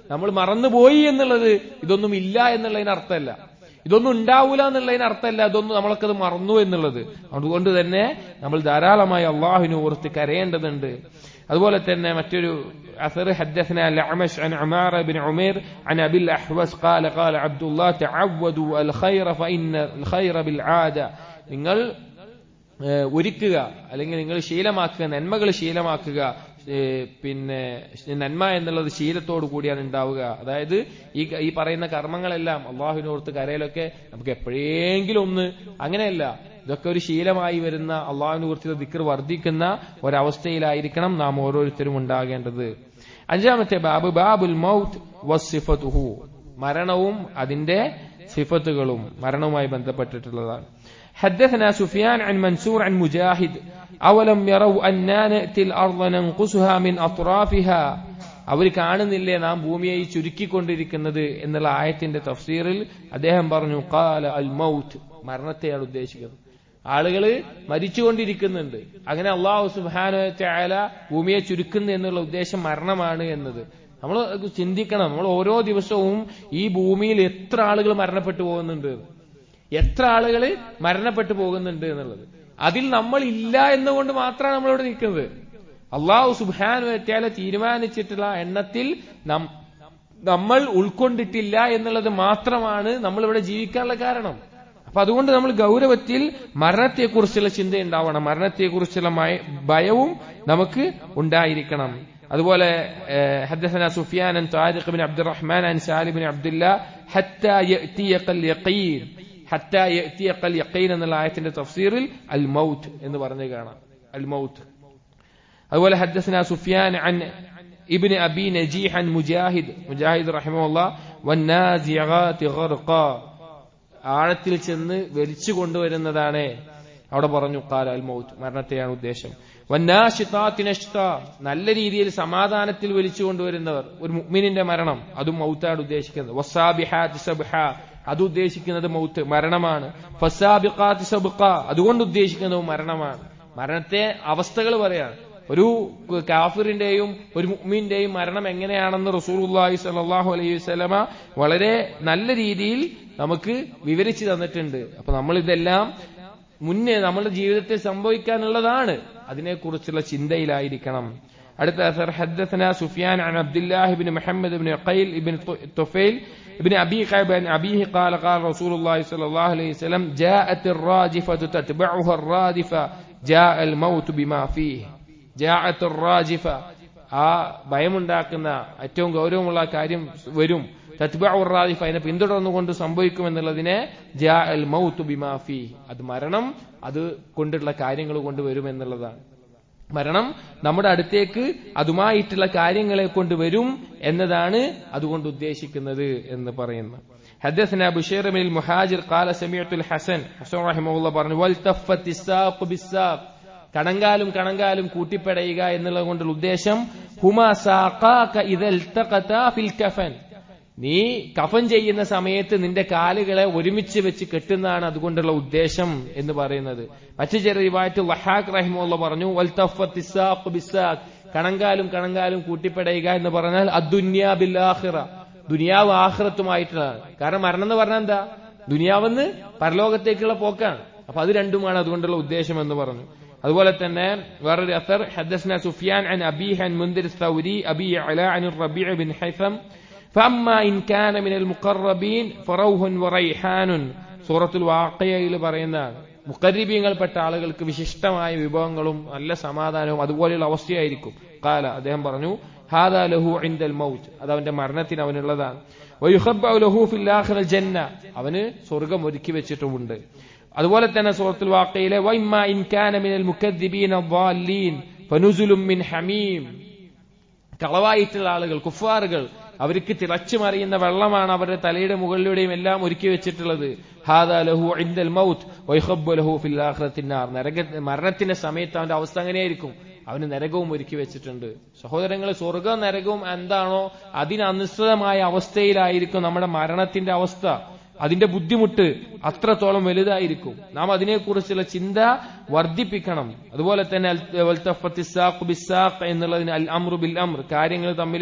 [SPEAKER 1] നമ്മൾ മറന്നുപോയി എന്നുള്ളത് ഇതൊന്നും ഇല്ല എന്നുള്ളതിന് അർത്ഥമല്ല ഇതൊന്നും ഉണ്ടാവൂല എന്നുള്ളതിന് അർത്ഥമല്ല ഇതൊന്നും നമ്മളൊക്കെ അത് മറന്നു എന്നുള്ളത് അതുകൊണ്ട് തന്നെ നമ്മൾ ധാരാളമായി അള്ളാഹുവിനെ ഓർത്ത് കരയേണ്ടതുണ്ട് അതുപോലെ തന്നെ മറ്റൊരു أثر حدثنا الأعمش عن عمارة بن عمير عن أبي الأحوص قال قال عبد الله تعودوا الخير فإن الخير بالعادة നിങ്ങൾ ഏഹ്, ഒരുക്കുക അല്ലെങ്കിൽ നിങ്ങൾ ശീലമാക്കുക നന്മകൾ ശീലമാക്കുക ഏഹ്, പിന്നെ നന്മ എന്നുള്ളത് ശീലത്തോടു കൂടിയാണ് ഉണ്ടാവുക അതായത് ഈ ഈ പറയുന്ന കർമ്മങ്ങളെല്ലാം അള്ളാഹുവിനോർത്ത് കരയിലൊക്കെ നമുക്ക് എപ്പോഴെങ്കിലും ഒന്ന് അങ്ങനെയല്ല ഇതൊക്കെ ഒരു ശീലമായി വരുന്ന അള്ളാഹുവിനെ കുറിച്ച് ദിക്കർ വർദ്ധിക്കുന്ന ഒരവസ്ഥയിലായിരിക്കണം നാം ഓരോരുത്തരും ഉണ്ടാകേണ്ടത് അഞ്ചാമത്തെ ബാബ് ബാബുൽ മൗത്ത് വസിഫത്തുഹു മരണവും അതിന്റെ സിഫത്തുകളും മരണവുമായി ബന്ധപ്പെട്ടിട്ടുള്ളതാണ് حدثنا سفيان عن منصور عن مجاهد أولم يروا أنا نأتي الأرض ننقصها من أطرافها അവർ കാണുന്നില്ലേ നാം ഭൂമിയെ ഈ ചുരുക്കിക്കൊണ്ടിരിക്കുന്നത് എന്നുള്ള ആയത്തിന്റെ തഫ്സീറിൽ അദ്ദേഹം പറഞ്ഞു കാല അൽ മൗത്ത് മരണത്തെയാണ് ഉദ്ദേശിക്കുന്നത് ആളുകള് മരിച്ചുകൊണ്ടിരിക്കുന്നുണ്ട് അങ്ങനെ അള്ളാഹു സുബാന ഭൂമിയെ ചുരുക്കുന്നു എന്നുള്ള ഉദ്ദേശം മരണമാണ് എന്നത് നമ്മൾ ചിന്തിക്കണം നമ്മൾ ഓരോ ദിവസവും ഈ ഭൂമിയിൽ എത്ര ആളുകൾ മരണപ്പെട്ടു പോകുന്നുണ്ട് എത്ര ആളുകൾ മരണപ്പെട്ടു പോകുന്നുണ്ട് എന്നുള്ളത് അതിൽ നമ്മൾ ഇല്ല എന്നുകൊണ്ട് മാത്രമാണ് നമ്മളിവിടെ നിൽക്കുന്നത് അള്ളാഹു സുബാൻ വെറ്റാല തീരുമാനിച്ചിട്ടുള്ള എണ്ണത്തിൽ നം- നമ്മൾ ഉൾക്കൊണ്ടിട്ടില്ല എന്നുള്ളത് മാത്രമാണ് നമ്മൾ ഇവിടെ ജീവിക്കാനുള്ള കാരണം അപ്പൊ അതുകൊണ്ട് നമ്മൾ ഗൗരവത്തിൽ മരണത്തെക്കുറിച്ചുള്ള ചിന്ത ഉണ്ടാവണം മരണത്തെക്കുറിച്ചുള്ള മയ- ഭയവും നമുക്ക് ഉണ്ടായിരിക്കണം അതുപോലെ ഏഹ്, حدثنا سفيان عن طارق بن عبد الرحمن عن سالم بن عبد الله حتى يأتيك اليقين حتى يأتيك اليقين എന്നുള്ള ആയത്തിന്റെ തഫ്സീറിൽ അൽ മൗത്ത് എന്ന് പറഞ്ഞു കാണാം അൽ മൗത്ത് അതുപോലെ حدثنا سفيان عن ابن أبي نجيح عن مجاهد مجاهد رحمه الله والنازعات غرقا ആഴത്തിൽ ചെന്ന് വലിച്ചു കൊണ്ടുവരുന്നതാണ് അവിടെ പറഞ്ഞു കാല അൽ മൗത്ത് മരണത്തെയാണ് ഉദ്ദേശം വന്നാഷിത്താത്തിനഷ്ട നല്ല രീതിയിൽ സമാധാനത്തിൽ വലിച്ചു കൊണ്ടുവരുന്നവർ ഒരു മുഅ്മിനിന്റെ മരണം അതും മൗത്താണ് ഉദ്ദേശിക്കുന്നത് വസാബിഹാത്ത് സബ്ഹ അത് ഉദ്ദേശിക്കുന്നത് മൗത്ത് മരണമാണ് ഫസാബിഖാത്ത് സബ്ഖ അതുകൊണ്ട് ഉദ്ദേശിക്കുന്നത് മരണമാണ് മരണത്തെ അവസ്ഥകൾ പറയാണ് ഒരു കാഫിറിന്റെയും ഒരു മുഅ്മിന്റെയും മരണം എങ്ങനെയാണെന്ന് റസൂലുള്ളാഹി സ്വല്ലല്ലാഹു അലൈഹി വസല്ലമ വളരെ നല്ല രീതിയിൽ നമുക്ക് വിവരിച്ചു തന്നിട്ടുണ്ട് അപ്പൊ നമ്മൾ ഇതെല്ലാം മുന്നേ നമ്മുടെ ജീവിതത്തിൽ സംഭവിക്കാനുള്ളതാണ് അതിനെക്കുറിച്ചുള്ള ചിന്തയിലായിരിക്കണം അടുത്ത അസർ حدثنا سفيان عن عبد الله بن محمد بن قيل بن طفيل ابن أبي قيب عن أبيه قال قال رسول الله صلى الله عليه وسلم جاءت الراجفة تتبعها الرادفة جاء الموت بما فيه جاءت الراجفة ആ ഭയമുണ്ടാക്കുന്ന ഏറ്റവും ഗൗരവമുള്ള കാര്യം വരും തത്ബുറാദിഫ് അതിനെ പിന്തുടർന്നുകൊണ്ട് സംഭവിക്കുമെന്നുള്ളതിനെ ജാ അൽ മൗത്ത് ബിമാഫി അത് മരണം അത് കൊണ്ടുള്ള കാര്യങ്ങൾ കൊണ്ടുവരും എന്നുള്ളതാണ് മരണം നമ്മുടെ അടുത്തേക്ക് അതുമായിട്ടുള്ള കാര്യങ്ങളെ കൊണ്ട് വരും എന്നതാണ് അതുകൊണ്ട് ഉദ്ദേശിക്കുന്നത് എന്ന് പറയുന്നു حدثنا بشير بن المهاجر قال سمعت الحسن حسن رحمه الله പറഞ്ഞു والتفت الساق بالساق കണങ്കാലും കണങ്കാലും കൂട്ടിപ്പടയുക എന്നുള്ളത് കൊണ്ടുള്ള ഉദ്ദേശം ഹുമാ സാഖാക ഇദൽ തഖതാ ഫിൽ കഫൻ നീ കഫൻ ചെയ്യുന്ന സമയത്ത് നിന്റെ കാലുകളെ ഒരുമിച്ച് വെച്ച് കെട്ടുന്നതാണ് അതുകൊണ്ടുള്ള ഉദ്ദേശം എന്ന് പറയുന്നത് മറ്റു ചില റിവായത്ത് വഹാഖ് റഹിമുള്ള പറഞ്ഞു വൽതഫത്ത് ഇസ്സാഖ് ബിസ്സാഖ് കണങ്കാലും കണങ്കാലും കൂട്ടിപ്പടയുക എന്ന് പറഞ്ഞാൽ അദ്ദുന്യാ ബില്ലാഹിറ ദുനിയാവ് ആഹ്റത്തുമായിട്ടുള്ളതാണ് കാരണം മരണം എന്ന് പറഞ്ഞാൽ എന്താ ദുനിയാവെന്ന് പരലോകത്തേക്കുള്ള പോക്കാണ് അപ്പൊ അത് രണ്ടുമാണ് അതുകൊണ്ടുള്ള ഉദ്ദേശം എന്ന് പറഞ്ഞു അതുപോലെ തന്നെ വേറൊരു അസർ حدثنا سفيان عن أبيه عن منذر الثوري أبي علاء عن الربيع بن حيثم فأما إن كان من المقربين فروح وريحان സൂറത്തുൽ വാക്കയയിൽ പറയുന്നതാണ് മുക്കരീബീങ്ങൾപ്പെട്ട ആളുകൾക്ക് വിശിഷ്ടമായ വിഭവങ്ങളും നല്ല സമാധാനവും അതുപോലെയുള്ള അവസ്ഥയായിരിക്കും കാല അദ്ദേഹം പറഞ്ഞു ഹാദാ ലഹു ഇൻദൽ മൗത്ത് അത് അവന്റെ മരണത്തിന് അവനുള്ളതാണ് വയുഹബ്ബഉ ലഹു ഫിൽ ആഖിറൽ ജന്ന അവന് സ്വർഗ്ഗം ഒരുക്കി വെച്ചിട്ടുമുണ്ട് അതുപോലെ തന്നെ സൂറത്തുൽ വാക്കയിലെ വൈമ്മ ഇൻ കാന മിനൽ മുക്കദ്ദിബീന ദ്വാല്ലീൻ ഫനുസുലും മിൻ ഹമീം കളവായിട്ടുള്ള ആളുകൾ കുഫാറുകൾ അവർക്ക് തിളച്ചു മറിയുന്ന വെള്ളമാണ് അവരുടെ തലയുടെ മുകളിലൂടെയും എല്ലാം ഒരുക്കി വെച്ചിട്ടുള്ളത് ഹാദാ ലഹു ഇൻദൽ മൗത്ത് വൈഹബ്ബു ലഹു ഫിൽ ആഖിറത്തിന്നാർ നരക മരണത്തിന്റെ സമയത്ത് അവന്റെ അവസ്ഥ അങ്ങനെയായിരിക്കും അവന് നരകവും ഒരുക്കി വെച്ചിട്ടുണ്ട് സഹോദരങ്ങൾ സ്വർഗവും നരകവും എന്താണോ അതിനനുസൃതമായ അവസ്ഥയിലായിരിക്കും നമ്മുടെ മരണത്തിന്റെ അവസ്ഥ അതിന്റെ ബുദ്ധിമുട്ട് അത്രത്തോളം വലുതായിരിക്കും നാം അതിനെക്കുറിച്ചുള്ള ചിന്ത വർദ്ധിപ്പിക്കണം അതുപോലെ തന്നെ അൽ- വൽതഫത്ത് ഇസ്സാഖ് ബിസ്സാഖ് എന്നുള്ളതിന് അൽ അമ്രു ബിൽ അമ്ർ കാര്യങ്ങൾ തമ്മിൽ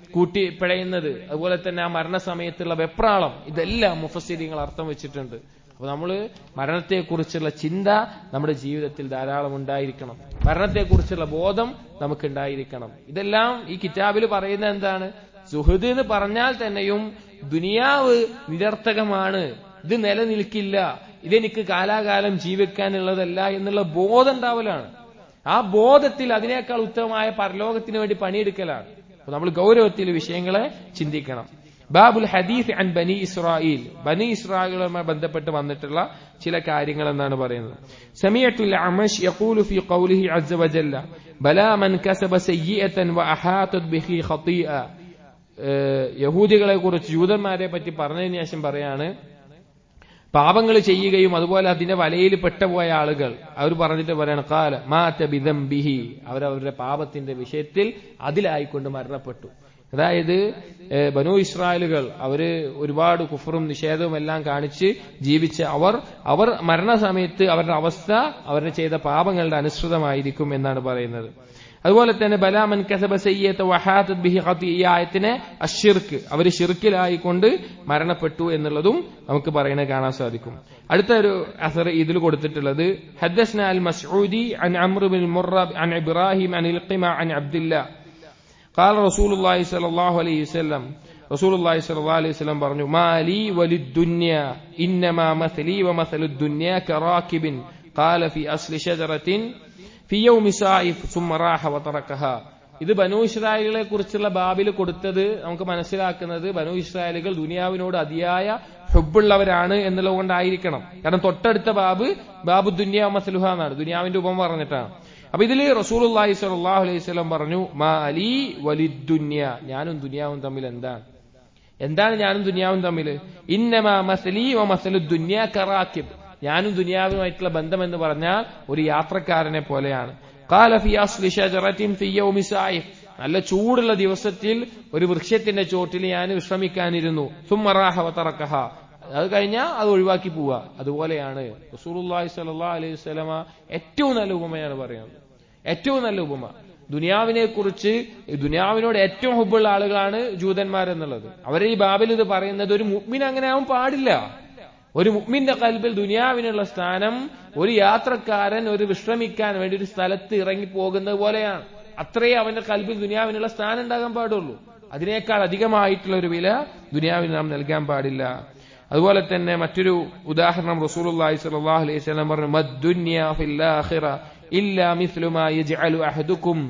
[SPEAKER 1] കൂട്ടി പിഴയുന്നത് അതുപോലെ തന്നെ ആ മരണസമയത്തുള്ള വെപ്രാളം ഇതെല്ലാം മുഫസ്സിരിങ്ങൾ അർത്ഥം വെച്ചിട്ടുണ്ട് അപ്പൊ നമ്മൾ മരണത്തെക്കുറിച്ചുള്ള ചിന്ത നമ്മുടെ ജീവിതത്തിൽ ധാരാളം ഉണ്ടായിരിക്കണം മരണത്തെക്കുറിച്ചുള്ള ബോധം നമുക്ക് ഉണ്ടായിരിക്കണം ഇതെല്ലാം ഈ കിതാബിൽ പറയുന്ന എന്താണ് സുഹൃദ് എന്ന് പറഞ്ഞാൽ തന്നെയും ദുനിയാവ് നിരർത്ഥകമാണ് ഇത് നിലനിൽക്കില്ല ഇതെനിക്ക് കാലാകാലം ജീവിക്കാനുള്ളതല്ല എന്നുള്ള ബോധം ഉണ്ടാവലാണ് ആ ബോധത്തിൽ അതിനേക്കാൾ ഉത്തമമായ പരലോകത്തിന് വേണ്ടി പണിയെടുക്കലാണ് അപ്പൊ നമ്മൾ ഗൗരവത്തിൽ വിഷയങ്ങളെ ചിന്തിക്കണം ബാബുൽ ഹദീസ് അൻ ബനി ഇസ്രായേൽ ബനി ഇസ്രായേലുമായി ബന്ധപ്പെട്ട് വന്നിട്ടുള്ള ചില കാര്യങ്ങൾ എന്നാണ് പറയുന്നത് സമീഅത്തുൽ അമഷ് യഖൂലു ഫീ ഖൗലിഹി അസ്സ വജല്ല ബലാ മൻ കസബ സയ്യിഅതൻ വഅഹാതത് ബിഹി ഖതീഅ യഹൂദികളെ കുറിച്ച് ജൂതന്മാരെ പറ്റി പറഞ്ഞതിന് ശേഷം പറയാണ് പാപങ്ങൾ ചെയ്യുകയും അതുപോലെ അതിന്റെ വലയിൽ പെട്ടുപോയ ആളുകൾ അവർ പറഞ്ഞിട്ട് പറയാണ് കാല മാറ്റ ബിദം ബിഹി അവരവരുടെ പാപത്തിന്റെ വിഷയത്തിൽ അതിലായിക്കൊണ്ട് മരണപ്പെട്ടു അതായത് ബനു ഇസ്രായേലുകൾ അവര് ഒരുപാട് കുഫറും നിഷേധവും എല്ലാം കാണിച്ച് ജീവിച്ച് അവർ അവർ മരണസമയത്ത് അവരുടെ അവസ്ഥ അവരുടെ ചെയ്ത പാപങ്ങളുടെ അനുസൃതമായിരിക്കും എന്നാണ് പറയുന്നത് അതുപോലെ തന്നെ ബലാമൻ കസബ സയ്യത്ത് വഹാത്തത് ബിഹി ഖത്തി ഈ ആയത്തിനെ അഷിർക്ക് അവർ ഷിർക്കിലായിക്കൊണ്ട് മരണപ്പെട്ടു എന്നുള്ളതും നമുക്ക് പറയുന്നത് കാണാൻ സാധിക്കും അടുത്ത ഒരു അസർ ഇതിൽ കൊടുത്തിട്ടുള്ളത് ഹദ്ദസ്ന അൽ മസ്ഊദി അൻ അമ്ർ ബിൻ മുറ അൻ ഇബ്രാഹിം അൻ ഇൽഖിമ അൻ അബ്ദുല്ല قال رسول الله صلى الله عليه وسلم رسول الله صلى الله عليه وسلم പറഞ്ഞു മാലി വലിദ്ദുന്യ إنما مثلي ومثل الدنيا كراكب قال في أصل شجرة في يوم سائف ثم راح وتركها ഇത് ബനു ഇസ്രായേലുകളെ കുറിച്ചുള്ള ബാബിൽ കൊടുത്തത് നമുക്ക് മനസ്സിലാക്കുന്നത് ബനു ഇസ്രായേലുകൾ ദുനിയാവിനോട് അതിയായ ഹുബുള്ളവരാണ് എന്നുള്ളത് കൊണ്ടായിരിക്കണം കാരണം തൊട്ടടുത്ത ബാബ് ബാബു ദുനിയ മസലുഹ എന്നാണ് ദുനിയാവിന്റെ ഉപമ പറഞ്ഞിട്ടാണ് അപ്പൊ ഇതിൽ റസൂലുള്ളാഹി സ്വല്ലല്ലാഹു അലൈഹി വസല്ലം പറഞ്ഞു മാ അലി വലിദ്ദുന്യ ഞാനും ദുനിയാവും തമ്മിൽ എന്താണ് എന്താണ് ഞാനും ദുനിയാവും തമ്മിൽ ഇന്നമാ മസലി വ മസലു ദുന്യ കറാക്കിബ് ഞാനും ദുനിയാവുമായിട്ടുള്ള ബന്ധം എന്ന് പറഞ്ഞാൽ ഒരു യാത്രക്കാരനെ പോലെയാണ് قال في أصل شجرة في يوم سائف നല്ല ചൂടുള്ള ദിവസത്തിൽ ഒരു വൃക്ഷത്തിന്റെ ചോട്ടിൽ ഞാൻ വിശ്രമിക്കാനിരുന്നു സുമ്മറാഹ വതറക്കഹ അത് കഴിഞ്ഞാൽ അത് ഒഴിവാക്കി പോവുക അതുപോലെയാണ് റസൂലുള്ളാഹി സ്വല്ലല്ലാഹു അലൈഹി വസല്ലമ ഏറ്റവും നല്ല ഉപമയാണ് പറയുന്നത് ഏറ്റവും നല്ല ഉപമ ദുനിയാവിനെ കുറിച്ച് ദുനിയാവിനോട് ഏറ്റവും ഹുബുള്ള ആളുകളാണ് ജൂതന്മാരെന്നുള്ളത് അവരെ ഈ ബാബിൽ ഇത് പറയുന്നത് ഒരു മുഗ്മിൻ അങ്ങനെ ആവാൻ പാടില്ല ഒരു മുഗ്മിന്റെ കൽബിൽ ദുനിയാവിനുള്ള സ്ഥാനം ഒരു യാത്രക്കാരൻ ഒരു വിശ്രമിക്കാൻ വേണ്ടി ഒരു സ്ഥലത്ത് ഇറങ്ങി പോകുന്നത് പോലെയാണ് അത്രയേ അവന്റെ കൽബിൽ ദുനിയാവിനുള്ള സ്ഥാനം ഉണ്ടാകാൻ പാടുള്ളൂ അതിനേക്കാൾ അധികമായിട്ടുള്ള ഒരു വില ദുനിയാവിന് നാം നൽകാൻ പാടില്ല അതുപോലെ തന്നെ മറ്റൊരു ഉദാഹരണം റസൂലുള്ളാഹി സ്വല്ലല്ലാഹു അലൈഹി വസല്ലം പറഞ്ഞു മദ്ദുന്യ ഫിൽ ആഖിറ ഇല്ലാ മിസ്ലു മാ യജ്അലു അഹദുക്കും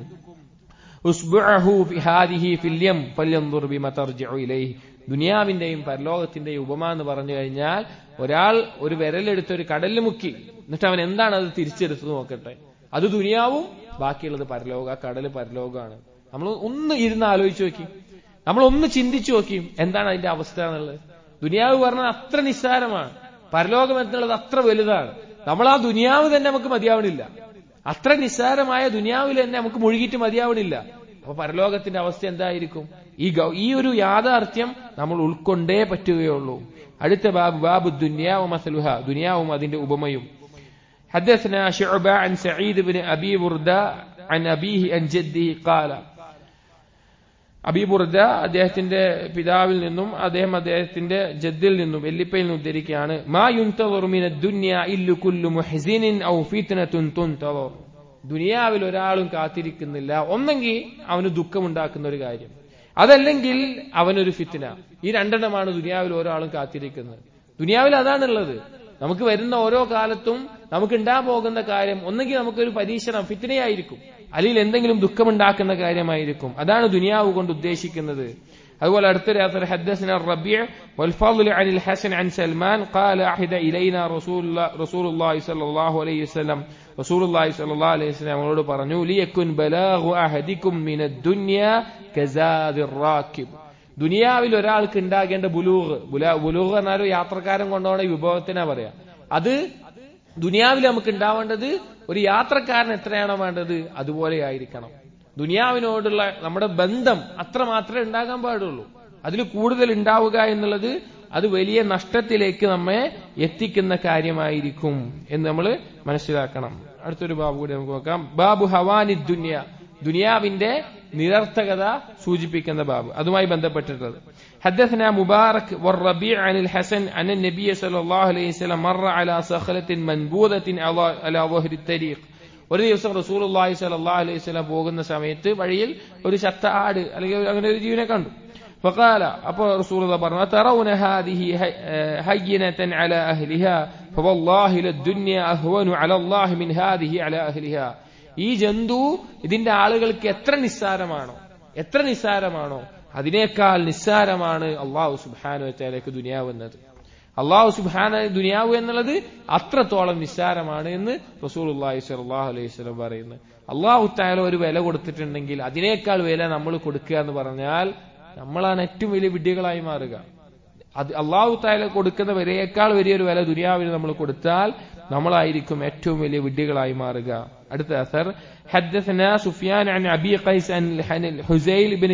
[SPEAKER 1] ഉസ്ബുഅഹു ഫി ഹാദിഹി ഫിൽ യം ഫൽയൻദുർ ബിമ തർജിഉ ഇലൈഹി ദുനിയാവിന്റെയും പരലോകത്തിന്റെയും ഉപമ എന്ന് പറഞ്ഞു കഴിഞ്ഞാൽ ഒരാൾ ഒരു വിരലെടുത്ത് ഒരു കടലിൽ മുക്കി എന്നിട്ട് അവൻ എന്താണ് അത് തിരിച്ചെടുത്ത് നോക്കട്ടെ അത് ദുനിയാവും ബാക്കിയുള്ളത് പരലോക കടല് പരലോകമാണ് നമ്മൾ ഒന്ന് ഇരുന്ന് ആലോചിച്ച് നോക്കി നമ്മൾ ഒന്ന് ചിന്തിച്ചു നോക്കി എന്താണ് അതിന്റെ അവസ്ഥ എന്നുള്ളത് ദുനിയാവ് പറഞ്ഞാൽ അത്ര നിസ്സാരമാണ് പരലോകം എന്നുള്ളത് അത്ര വലുതാണ് നമ്മൾ ആ ദുനിയാവ് തന്നെ നമുക്ക് മതിയാവണില്ല അത്ര നിസ്സാരമായ ദുനിയാവിൽ തന്നെ നമുക്ക് മുഴുകിയിട്ട് മതിയാവണില്ല അപ്പൊ പരലോകത്തിന്റെ അവസ്ഥ എന്തായിരിക്കും ഈ ഈ ഒരു യാഥാർത്ഥ്യം നമ്മൾ ഉൾക്കൊണ്ടേ പറ്റുകയുള്ളൂ അടുത്ത ബാബ് ബാബു ദുനിയാവും മസലുഹ ദുനിയാവും അതിന്റെ ഉപമയും حدثنا شعبة عن سعيد بن أبي بردة عن أبيه عن جده قال അബി ബുർദ അദ്ദേഹത്തിന്റെ പിതാവിൽ നിന്നും അദ്ദേഹം അദ്ദേഹത്തിന്റെ ജദ്ദിൽ നിന്നും എല്ലിപ്പയിൽ നിന്ന് ഉദ്ധരിക്കുകയാണ് മാ യുൻതവറുമിന ദുന്യ ഇല്ലു കുല്ലു മുഹ്സിനിൻ ഔ ഫിത്നതുൻ തുൻതവർ ദുനിയാവിൽ ഒരാളും കാത്തിരിക്കുന്നില്ല ഒന്നെങ്കിൽ അവന് ദുഃഖമുണ്ടാക്കുന്ന ഒരു കാര്യം അതല്ലെങ്കിൽ അവനൊരു ഫിത്തിന ഈ രണ്ടെണ്ണമാണ് ദുനിയാവിൽ ഒരാളും കാത്തിരിക്കുന്നത് ദുനിയാവിൽ അതാണുള്ളത് നമുക്ക് വരുന്ന ഓരോ കാലത്തും നമുക്ക് ഉണ്ടാകാൻ പോകുന്ന കാര്യം ഒന്നെങ്കിൽ നമുക്കൊരു പരീക്ഷണം ഫിത്തിനയായിരിക്കും അല്ലെങ്കിൽ എന്തെങ്കിലും ദുഃഖമുണ്ടാക്കുന്ന കാര്യമായിരിക്കും അതാണ് ദുനിയാവ് കൊണ്ട് ഉദ്ദേശിക്കുന്നത് അതുപോലെ അടുത്തൊരു അസർ حدثنا الربيع والفضل عن الحسن عن سلمان قال أحد إلينا رسول الله رسول الله صلى الله عليه وسلم رسول الله صلى الله عليه وسلم നമ്മളോട് പറഞ്ഞു ليكن بلاغ أحدكم من الدنيا كزاد الراكب ദുനിയാവിൽ ഒരാൾക്ക് ഉണ്ടാകേണ്ട ബുലൂഗ് ബുലൂഗ് എന്നാൽ യാത്രക്കാരൻ കൊണ്ടുപോകുന്ന വിഭവത്തിനാ പറയാ അത് ദുനിയാവിൽ നമുക്ക് ഉണ്ടാവേണ്ടത് ഒരു യാത്രക്കാരൻ എത്രയാണോ വേണ്ടത് അതുപോലെ ആയിരിക്കണം ദുനിയാവിനോടുള്ള നമ്മുടെ ബന്ധം അത്ര മാത്രമേ ഉണ്ടാകാൻ പാടുള്ളൂ അതിൽ കൂടുതൽ ഉണ്ടാവുക എന്നുള്ളത് അത് വലിയ നഷ്ടത്തിലേക്ക് നമ്മെ എത്തിക്കുന്ന കാര്യമായിരിക്കും എന്ന് നമ്മൾ മനസ്സിലാക്കണം അടുത്തൊരു ബാബു കൂടി നമുക്ക് നോക്കാം ബാബു ഹവാനി ദുനിയ ദുനിയാവിന്റെ നിരർത്ഥകത സൂചിപ്പിക്കുന്ന ബാബ് അതുമായി ബന്ധപ്പെട്ടിട്ടുള്ളത് حدثنا مبارك والربيع عن الحسن أن النبي صلى الله عليه وسلم مر على صخرة منبوذة على ظهر الطريق ഒരു ദിവസം റസൂലുള്ളാഹി സ്വല്ലല്ലാഹു അലൈഹി വസല്ലം പോകുന്ന സമയത്ത് വഴിയിൽ ഒരു ചത്ത ആട് അല്ലെങ്കിൽ അങ്ങനെ ഒരു ജീവനെ കണ്ടു فقال അപ്പൊ റസൂൽ പറഞ്ഞു ترون هذه هينة على أهلها فوالله للدنيا أهون على الله من هذه على أهلها ഈ ജന്തു ഇതിന്റെ ആളുകൾക്ക് എത്ര നിസ്സാരമാണോ എത്ര നിസ്സാരമാണോ അതിനേക്കാൾ നിസ്സാരമാണ് അള്ളാഹു സുബാനു വച്ചാലേക്ക് ദുനിയാവ് എന്നത് അള്ളാഹു സുബാന ദുനിയാവ് എന്നുള്ളത് അത്രത്തോളം നിസ്സാരമാണ് എന്ന് റസൂൽ അള്ളാഹി സ്വലാഹു അലൈഹി സ്വലം പറയുന്നത് അള്ളാഹു താല ഒരു വില കൊടുത്തിട്ടുണ്ടെങ്കിൽ അതിനേക്കാൾ വില നമ്മൾ കൊടുക്കുക എന്ന് പറഞ്ഞാൽ നമ്മളാണ് ഏറ്റവും വലിയ വിഡ്ഢികളായി മാറുക അത് അള്ളാഹു താല കൊടുക്കുന്ന വിലയേക്കാൾ വലിയൊരു വില ദുനിയാവിന് നമ്മൾ കൊടുത്താൽ നമ്മളായിരിക്കും ഏറ്റവും വലിയ വിഡ്ഢികളായി മാറുക അടുത്ത അസർ حدثنا سفيان عن أبي قيس عن الحزيل بن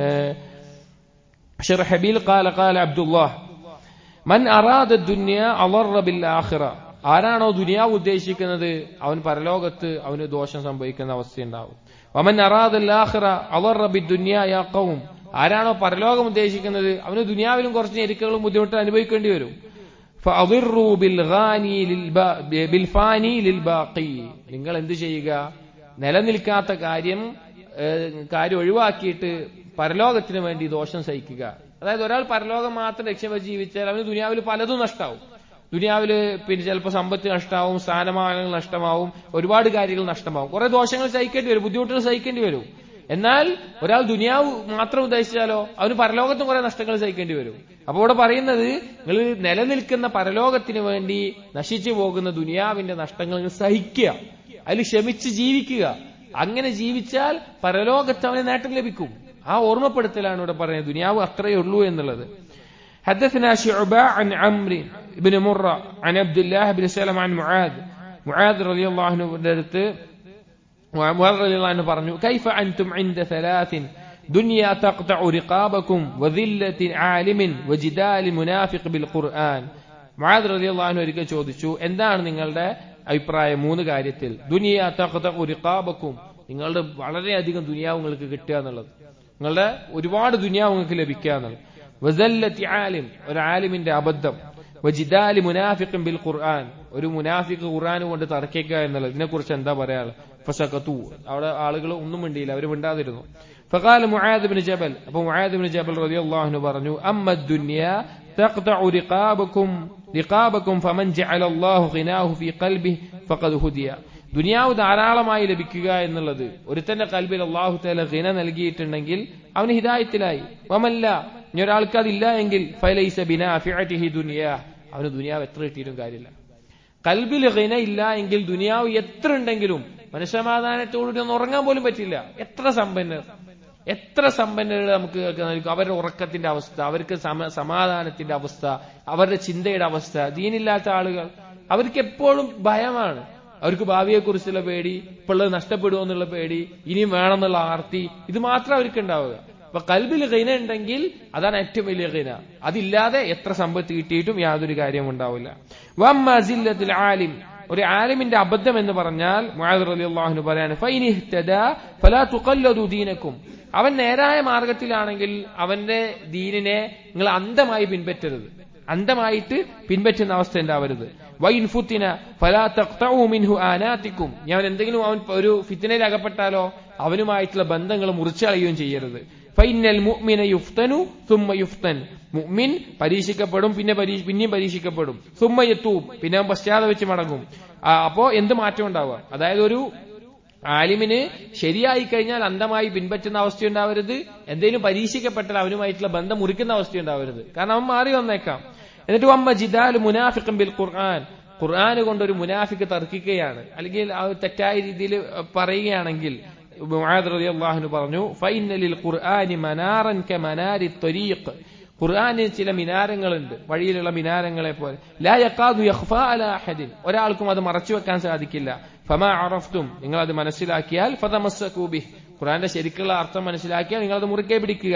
[SPEAKER 1] شرحبيل قال قال عبد الله من أراد الدنيا أضر بالآخرة ആരാണോ ദുനിയാവ് ഉദ്ദേശിക്കുന്നത് അവൻ പരലോകത്ത് അവന് ദോഷം സംഭവിക്കുന്ന അവസ്ഥയുണ്ടാവും വമൻ അറാദല്ലാഹിറ അവർ റബി ദുനിയായാക്കവും ആരാണോ പരലോകം ഉദ്ദേശിക്കുന്നത് അവന് ദുനിയാവിലും കുറച്ച് ഞെരുക്കകളും ബുദ്ധിമുട്ടും അനുഭവിക്കേണ്ടി വരും നിങ്ങൾ എന്ത് ചെയ്യുക നിലനിൽക്കാത്ത കാര്യം കാര്യം ഒഴിവാക്കിയിട്ട് പരലോകത്തിന് വേണ്ടി ദോഷം സഹിക്കുക അതായത് ഒരാൾ പരലോകം മാത്രം ലക്ഷ്യം വെച്ച് ജീവിച്ചാൽ അവന് ദുനിയാവിൽ പലതും നഷ്ടാവും ദുനിയാവില് പിന്നെ ചിലപ്പോൾ സമ്പത്ത് നഷ്ടമാവും സ്ഥാനമാനങ്ങൾ നഷ്ടമാവും ഒരുപാട് കാര്യങ്ങൾ നഷ്ടമാവും കുറെ ദോഷങ്ങൾ സഹിക്കേണ്ടി വരും ബുദ്ധിമുട്ടുകൾ സഹിക്കേണ്ടി വരും എന്നാൽ ഒരാൾ ദുനിയാവ് മാത്രം ഉദ്ദേശിച്ചാലോ അവന് പരലോകത്തും കുറെ നഷ്ടങ്ങൾ സഹിക്കേണ്ടി വരും അപ്പോൾ ഇവിടെ പറയുന്നത് നിങ്ങൾ നിലനിൽക്കുന്ന പരലോകത്തിന് വേണ്ടി നശിച്ചു പോകുന്ന ദുനിയാവിന്റെ നഷ്ടങ്ങൾ സഹിക്കുക അതിൽ ക്ഷമിച്ച് ജീവിക്കുക അങ്ങനെ ജീവിച്ചാൽ പരലോകത്ത് അവന് നേട്ടം ലഭിക്കും ആ ഓർമ്മപ്പെടുത്തലാണ് ഇവിടെ പറയുന്നത് ദുനിയാവ് അത്രയേ ഉള്ളൂ എന്നുള്ളത് حدثنا شعبة عن عمرو بن مرة عن عبد الله بن سلم عن معاذ معاذ رضي الله عنه معاذ رضي الله عنه പറഞ്ഞു كيف أنتم عند ثلاث دنيا تقطع رقابكم وذلة عالم وجدال منافق بالقرآن معاذ رضي الله عنه ഒരിക്കൽ ചോദിച്ചു എന്താണ് നിങ്ങളുടെ അഭിപ്രായം മൂന്ന് കാര്യത്തിൽ ദുനിയ തഖ്തഖു റിഖാബക്കും നിങ്ങളുടെ വളരെയധികം ദുനിയാവ് നിങ്ങൾക്ക് കിട്ടുക എന്നുള്ളത് നിങ്ങളുടെ ഒരുപാട് ദുനിയാവ് നിങ്ങൾക്ക് ലഭിക്കുക എന്നുള്ളത് വസല്ലത്തി ആലിം ഒരു ആലിമിന്റെ അബദ്ധം വജിദാലി മുനാഫിഖിൻ ബിൽ ഖുർആൻ ഒരു മുനാഫിഖ് ഖുർആൻ കൊണ്ട് തർക്കിക്കുക എന്നുള്ളത് ഇതിനെക്കുറിച്ച് എന്താ പറയാ ഫസഖത്തു അവിടെ ആളുകൾ ഒന്നും മിണ്ടിയില്ല അവർ മിണ്ടാതിരുന്നു فقال معاذ بن جبل അപ്പൊ معاذ بن جبل رضي الله عنه പറഞ്ഞു أما الدنيا تقطع رقابكم رقابكم فمن جعل الله غناه في قلبه فقد هدي ദുനിയാവ് ധാരാളമായി ലഭിക്കുക എന്നുള്ളത് ഒരുത്തന്റെ കൽബിൽ അള്ളാഹു തല ഹിന നൽകിയിട്ടുണ്ടെങ്കിൽ അവന് ഹിദായത്തിലായി വമല്ല ഇനി ഒരാൾക്ക് അതില്ല എങ്കിൽ ഫലൈസ ബിന അഫിഅറ്റിഹി ദുനിയ അവന് ദുനിയാവ് എത്ര കിട്ടിയിട്ടും കാര്യമില്ല കൽബിൽ ഹിന ഇല്ല എങ്കിൽ ദുനിയാവ് എത്ര ഉണ്ടെങ്കിലും മനസ്സമാധാനത്തോടുകൂടി ഒന്ന് ഉറങ്ങാൻ പോലും പറ്റില്ല എത്ര സമ്പന്നർ എത്ര സമ്പന്നർ നമുക്ക് നൽകും അവരുടെ ഉറക്കത്തിന്റെ അവസ്ഥ അവർക്ക് സമാധാനത്തിന്റെ അവസ്ഥ അവരുടെ ചിന്തയുടെ അവസ്ഥ ദീനില്ലാത്ത ആളുകൾ അവർക്ക് എപ്പോഴും ഭയമാണ് അവർക്ക് ഭാവിയെക്കുറിച്ചുള്ള പേടി ഇപ്പോഴുള്ളത് നഷ്ടപ്പെടുമോ എന്നുള്ള പേടി ഇനിയും വേണമെന്നുള്ള ആർത്തി ഇത് മാത്രം അവർക്ക് ഉണ്ടാവുക അപ്പൊ കൽബിൽ ഗൈന ഉണ്ടെങ്കിൽ അതാണ് ഏറ്റവും വലിയ ഗൈന അതില്ലാതെ എത്ര സമ്പത്ത് കിട്ടിയിട്ടും യാതൊരു കാര്യവും ഉണ്ടാവില്ല വമ്മില്ലത്തിൽ ആലിം ഒരു ആലിമിന്റെ അബദ്ധം എന്ന് പറഞ്ഞാൽ മുആദ് റളിയല്ലാഹു പറയാണ് ഫൈനിഹ്തദാ ഫലാ തുഖല്ലദു ദീനക്കും അവൻ നേരായ മാർഗത്തിലാണെങ്കിൽ അവന്റെ ദീനിനെ നിങ്ങൾ അന്ധമായി പിൻപറ്റരുത് അന്ധമായിട്ട് പിൻപറ്റുന്ന അവസ്ഥ ഉണ്ടാവരുത് വൈൻ ഫുത്തിന ഫലാ തഖ്തഉ മിൻഹു ആനാതിക്കും ഞാൻ എന്തെങ്കിലും അവൻ ഒരു ഫിത്തിനയിൽ അകപ്പെട്ടാലോ അവനുമായിട്ടുള്ള ബന്ധങ്ങൾ മുറിച്ചളയുകയും ചെയ്യരുത് ഫൈനൽ മുഅ്മിന യുഫ്തനു സുമ്മ യുഫ്തൻ മുഅ്മിൻ പരീക്ഷിക്കപ്പെടും പിന്നെ പിന്നെയും പരീക്ഷിക്കപ്പെടും സുമ്മ യത്തൂബ് പിന്നെ അവൻ പശ്ചാത്തപിച്ച് മടങ്ങും അപ്പോ എന്ത് മാറ്റം ഉണ്ടാവുക അതായത് ഒരു ആലിമിന് ശരിയായി കഴിഞ്ഞാൽ അന്ധമായി പിൻപറ്റുന്ന അവസ്ഥയുണ്ടാവരുത് എന്തെങ്കിലും പരീക്ഷിക്കപ്പെട്ടാൽ അവനുമായിട്ടുള്ള ബന്ധം മുറിക്കുന്ന അവസ്ഥയുണ്ടാവരുത് കാരണം അവൻ മാറി വന്നേക്കാം എന്നിട്ട് അമ്മ ജിദാൽ മുനാഫിഖം ബിൽ ഖുർആൻ ഖുർആൻ കൊണ്ട് ഒരു മുനാഫിക്ക് തർക്കിക്കുകയാണ് അല്ലെങ്കിൽ ആ തെറ്റായ രീതിയിൽ പറയുകയാണെങ്കിൽ റളിയല്ലാഹു പറഞ്ഞു ഫൈനലിൽ ഖുർആനി മനാറൻ കമനാരി ത്വരീഖ് ഖുർആനിൽ ചില മിനാരങ്ങളുണ്ട് വഴിയിലുള്ള മിനാരങ്ങളെ പോലെ ലാ യഖാദു യഖ്ഫാ അലാ അഹദിൻ ഒരാൾക്കും അത് മറച്ചു വെക്കാൻ സാധിക്കില്ല ഫമാ അറഫ്തും നിങ്ങൾ അത് മനസ്സിലാക്കിയാൽ ഫതമസ്സകൂ ബിഹ് ഖുർആന്റെ ശരിക്കുള്ള അർത്ഥം മനസ്സിലാക്കിയാൽ നിങ്ങൾ അത് മുറുകെ പിടിക്കുക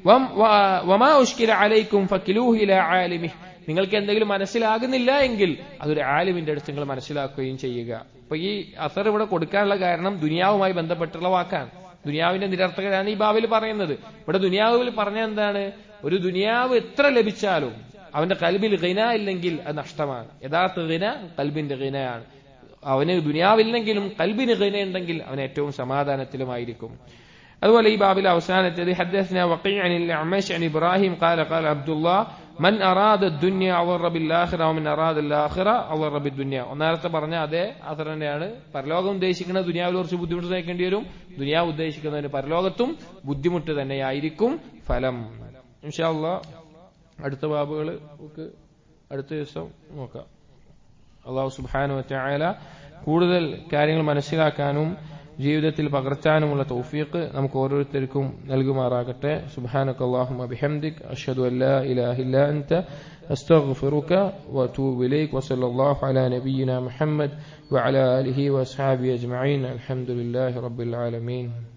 [SPEAKER 1] വമാ ഉഷ്കില അലൈക്കും ഫക്കിലൂഹു ഇലാ ആലിമിഹ് നിങ്ങൾക്ക് എന്തെങ്കിലും മനസ്സിലാകുന്നില്ല എങ്കിൽ അതൊരു ആലിമിന്റെ അടുത്ത് നിങ്ങൾ മനസ്സിലാക്കുകയും ചെയ്യുക അപ്പൊ ഈ അസർ ഇവിടെ കൊടുക്കാനുള്ള കാരണം ദുനിയാവുമായി ബന്ധപ്പെട്ടുള്ള വാക്കാണ് ദുനിയാവിന്റെ നിരർത്ഥകരാണ് ഈ ബാബിൽ പറയുന്നത് ഇവിടെ ദുനിയാവിൽ പറഞ്ഞ എന്താണ് ഒരു ദുനിയാവ് എത്ര ലഭിച്ചാലും അവന്റെ കൽബിൽ ഗിന ഇല്ലെങ്കിൽ അത് നഷ്ടമാണ് യഥാർത്ഥ ഗിന കൽബിന്റെ ഗിനയാണ് അവന് ദുനിയാവില്ലെങ്കിലും കൽബിന് ഗിന ഉണ്ടെങ്കിൽ അവൻ ഏറ്റവും സമാധാനത്തിലുമായിരിക്കും അതുപോലെ ഈ ബാബിൽ അവസാനത്തേത് ഹദ്ദസ്ന വഖീ അനിൽ അമശ് അൻ ഇബ്രാഹിം ഖാല ഖാല അബ്ദുല്ലാ മൻ അറാദ ദുനിയ അവർറ ബില്ലാഖിറ വമൻ അറാദ അല്ലാഖിറ അവർറ ബിദ്ദുനിയ ഒന്നാമത്തെ പറഞ്ഞ അതേ അത്ര തന്നെയാണ് പരലോകം ഉദ്ദേശിക്കുന്നത് ദുനിയാവിൽ കുറച്ച് ബുദ്ധിമുട്ട് സഹിക്കേണ്ടി വരും ദുനിയാവ് ഉദ്ദേശിക്കുന്നതിന് പരലോകത്തും ബുദ്ധിമുട്ട് തന്നെയായിരിക്കും ഫലം ഇൻഷാ അള്ളാ അടുത്ത ബാബുകൾ നമുക്ക് അടുത്ത ദിവസം നോക്കാം അള്ളാഹു സുബാനു വറ്റായാല കൂടുതൽ കാര്യങ്ങൾ മനസ്സിലാക്കാനും ജീവിതത്തിൽ പകർത്താനുമുള്ള തൗഫീഖ് നമുക്ക് ഓരോരുത്തർക്കും നൽകുമാറാകട്ടെ സുബ്ഹാനക അല്ലാഹുമ്മ ബിഹംദിക് അഷ്ഹദു അല്ലാ ഇലാഹ ഇല്ലാ അൻത അസ്തഗ്ഫിറുക വഅതൂബു ഇലൈക് വസല്ലല്ലാഹു അലാ നബിയിന മുഹമ്മദ് വഅലാ ആലിഹി വഅസ്ഹാബിഹി അജ്മഈൻ അൽഹംദുലില്ലാഹി റബ്ബിൽ ആലമീൻ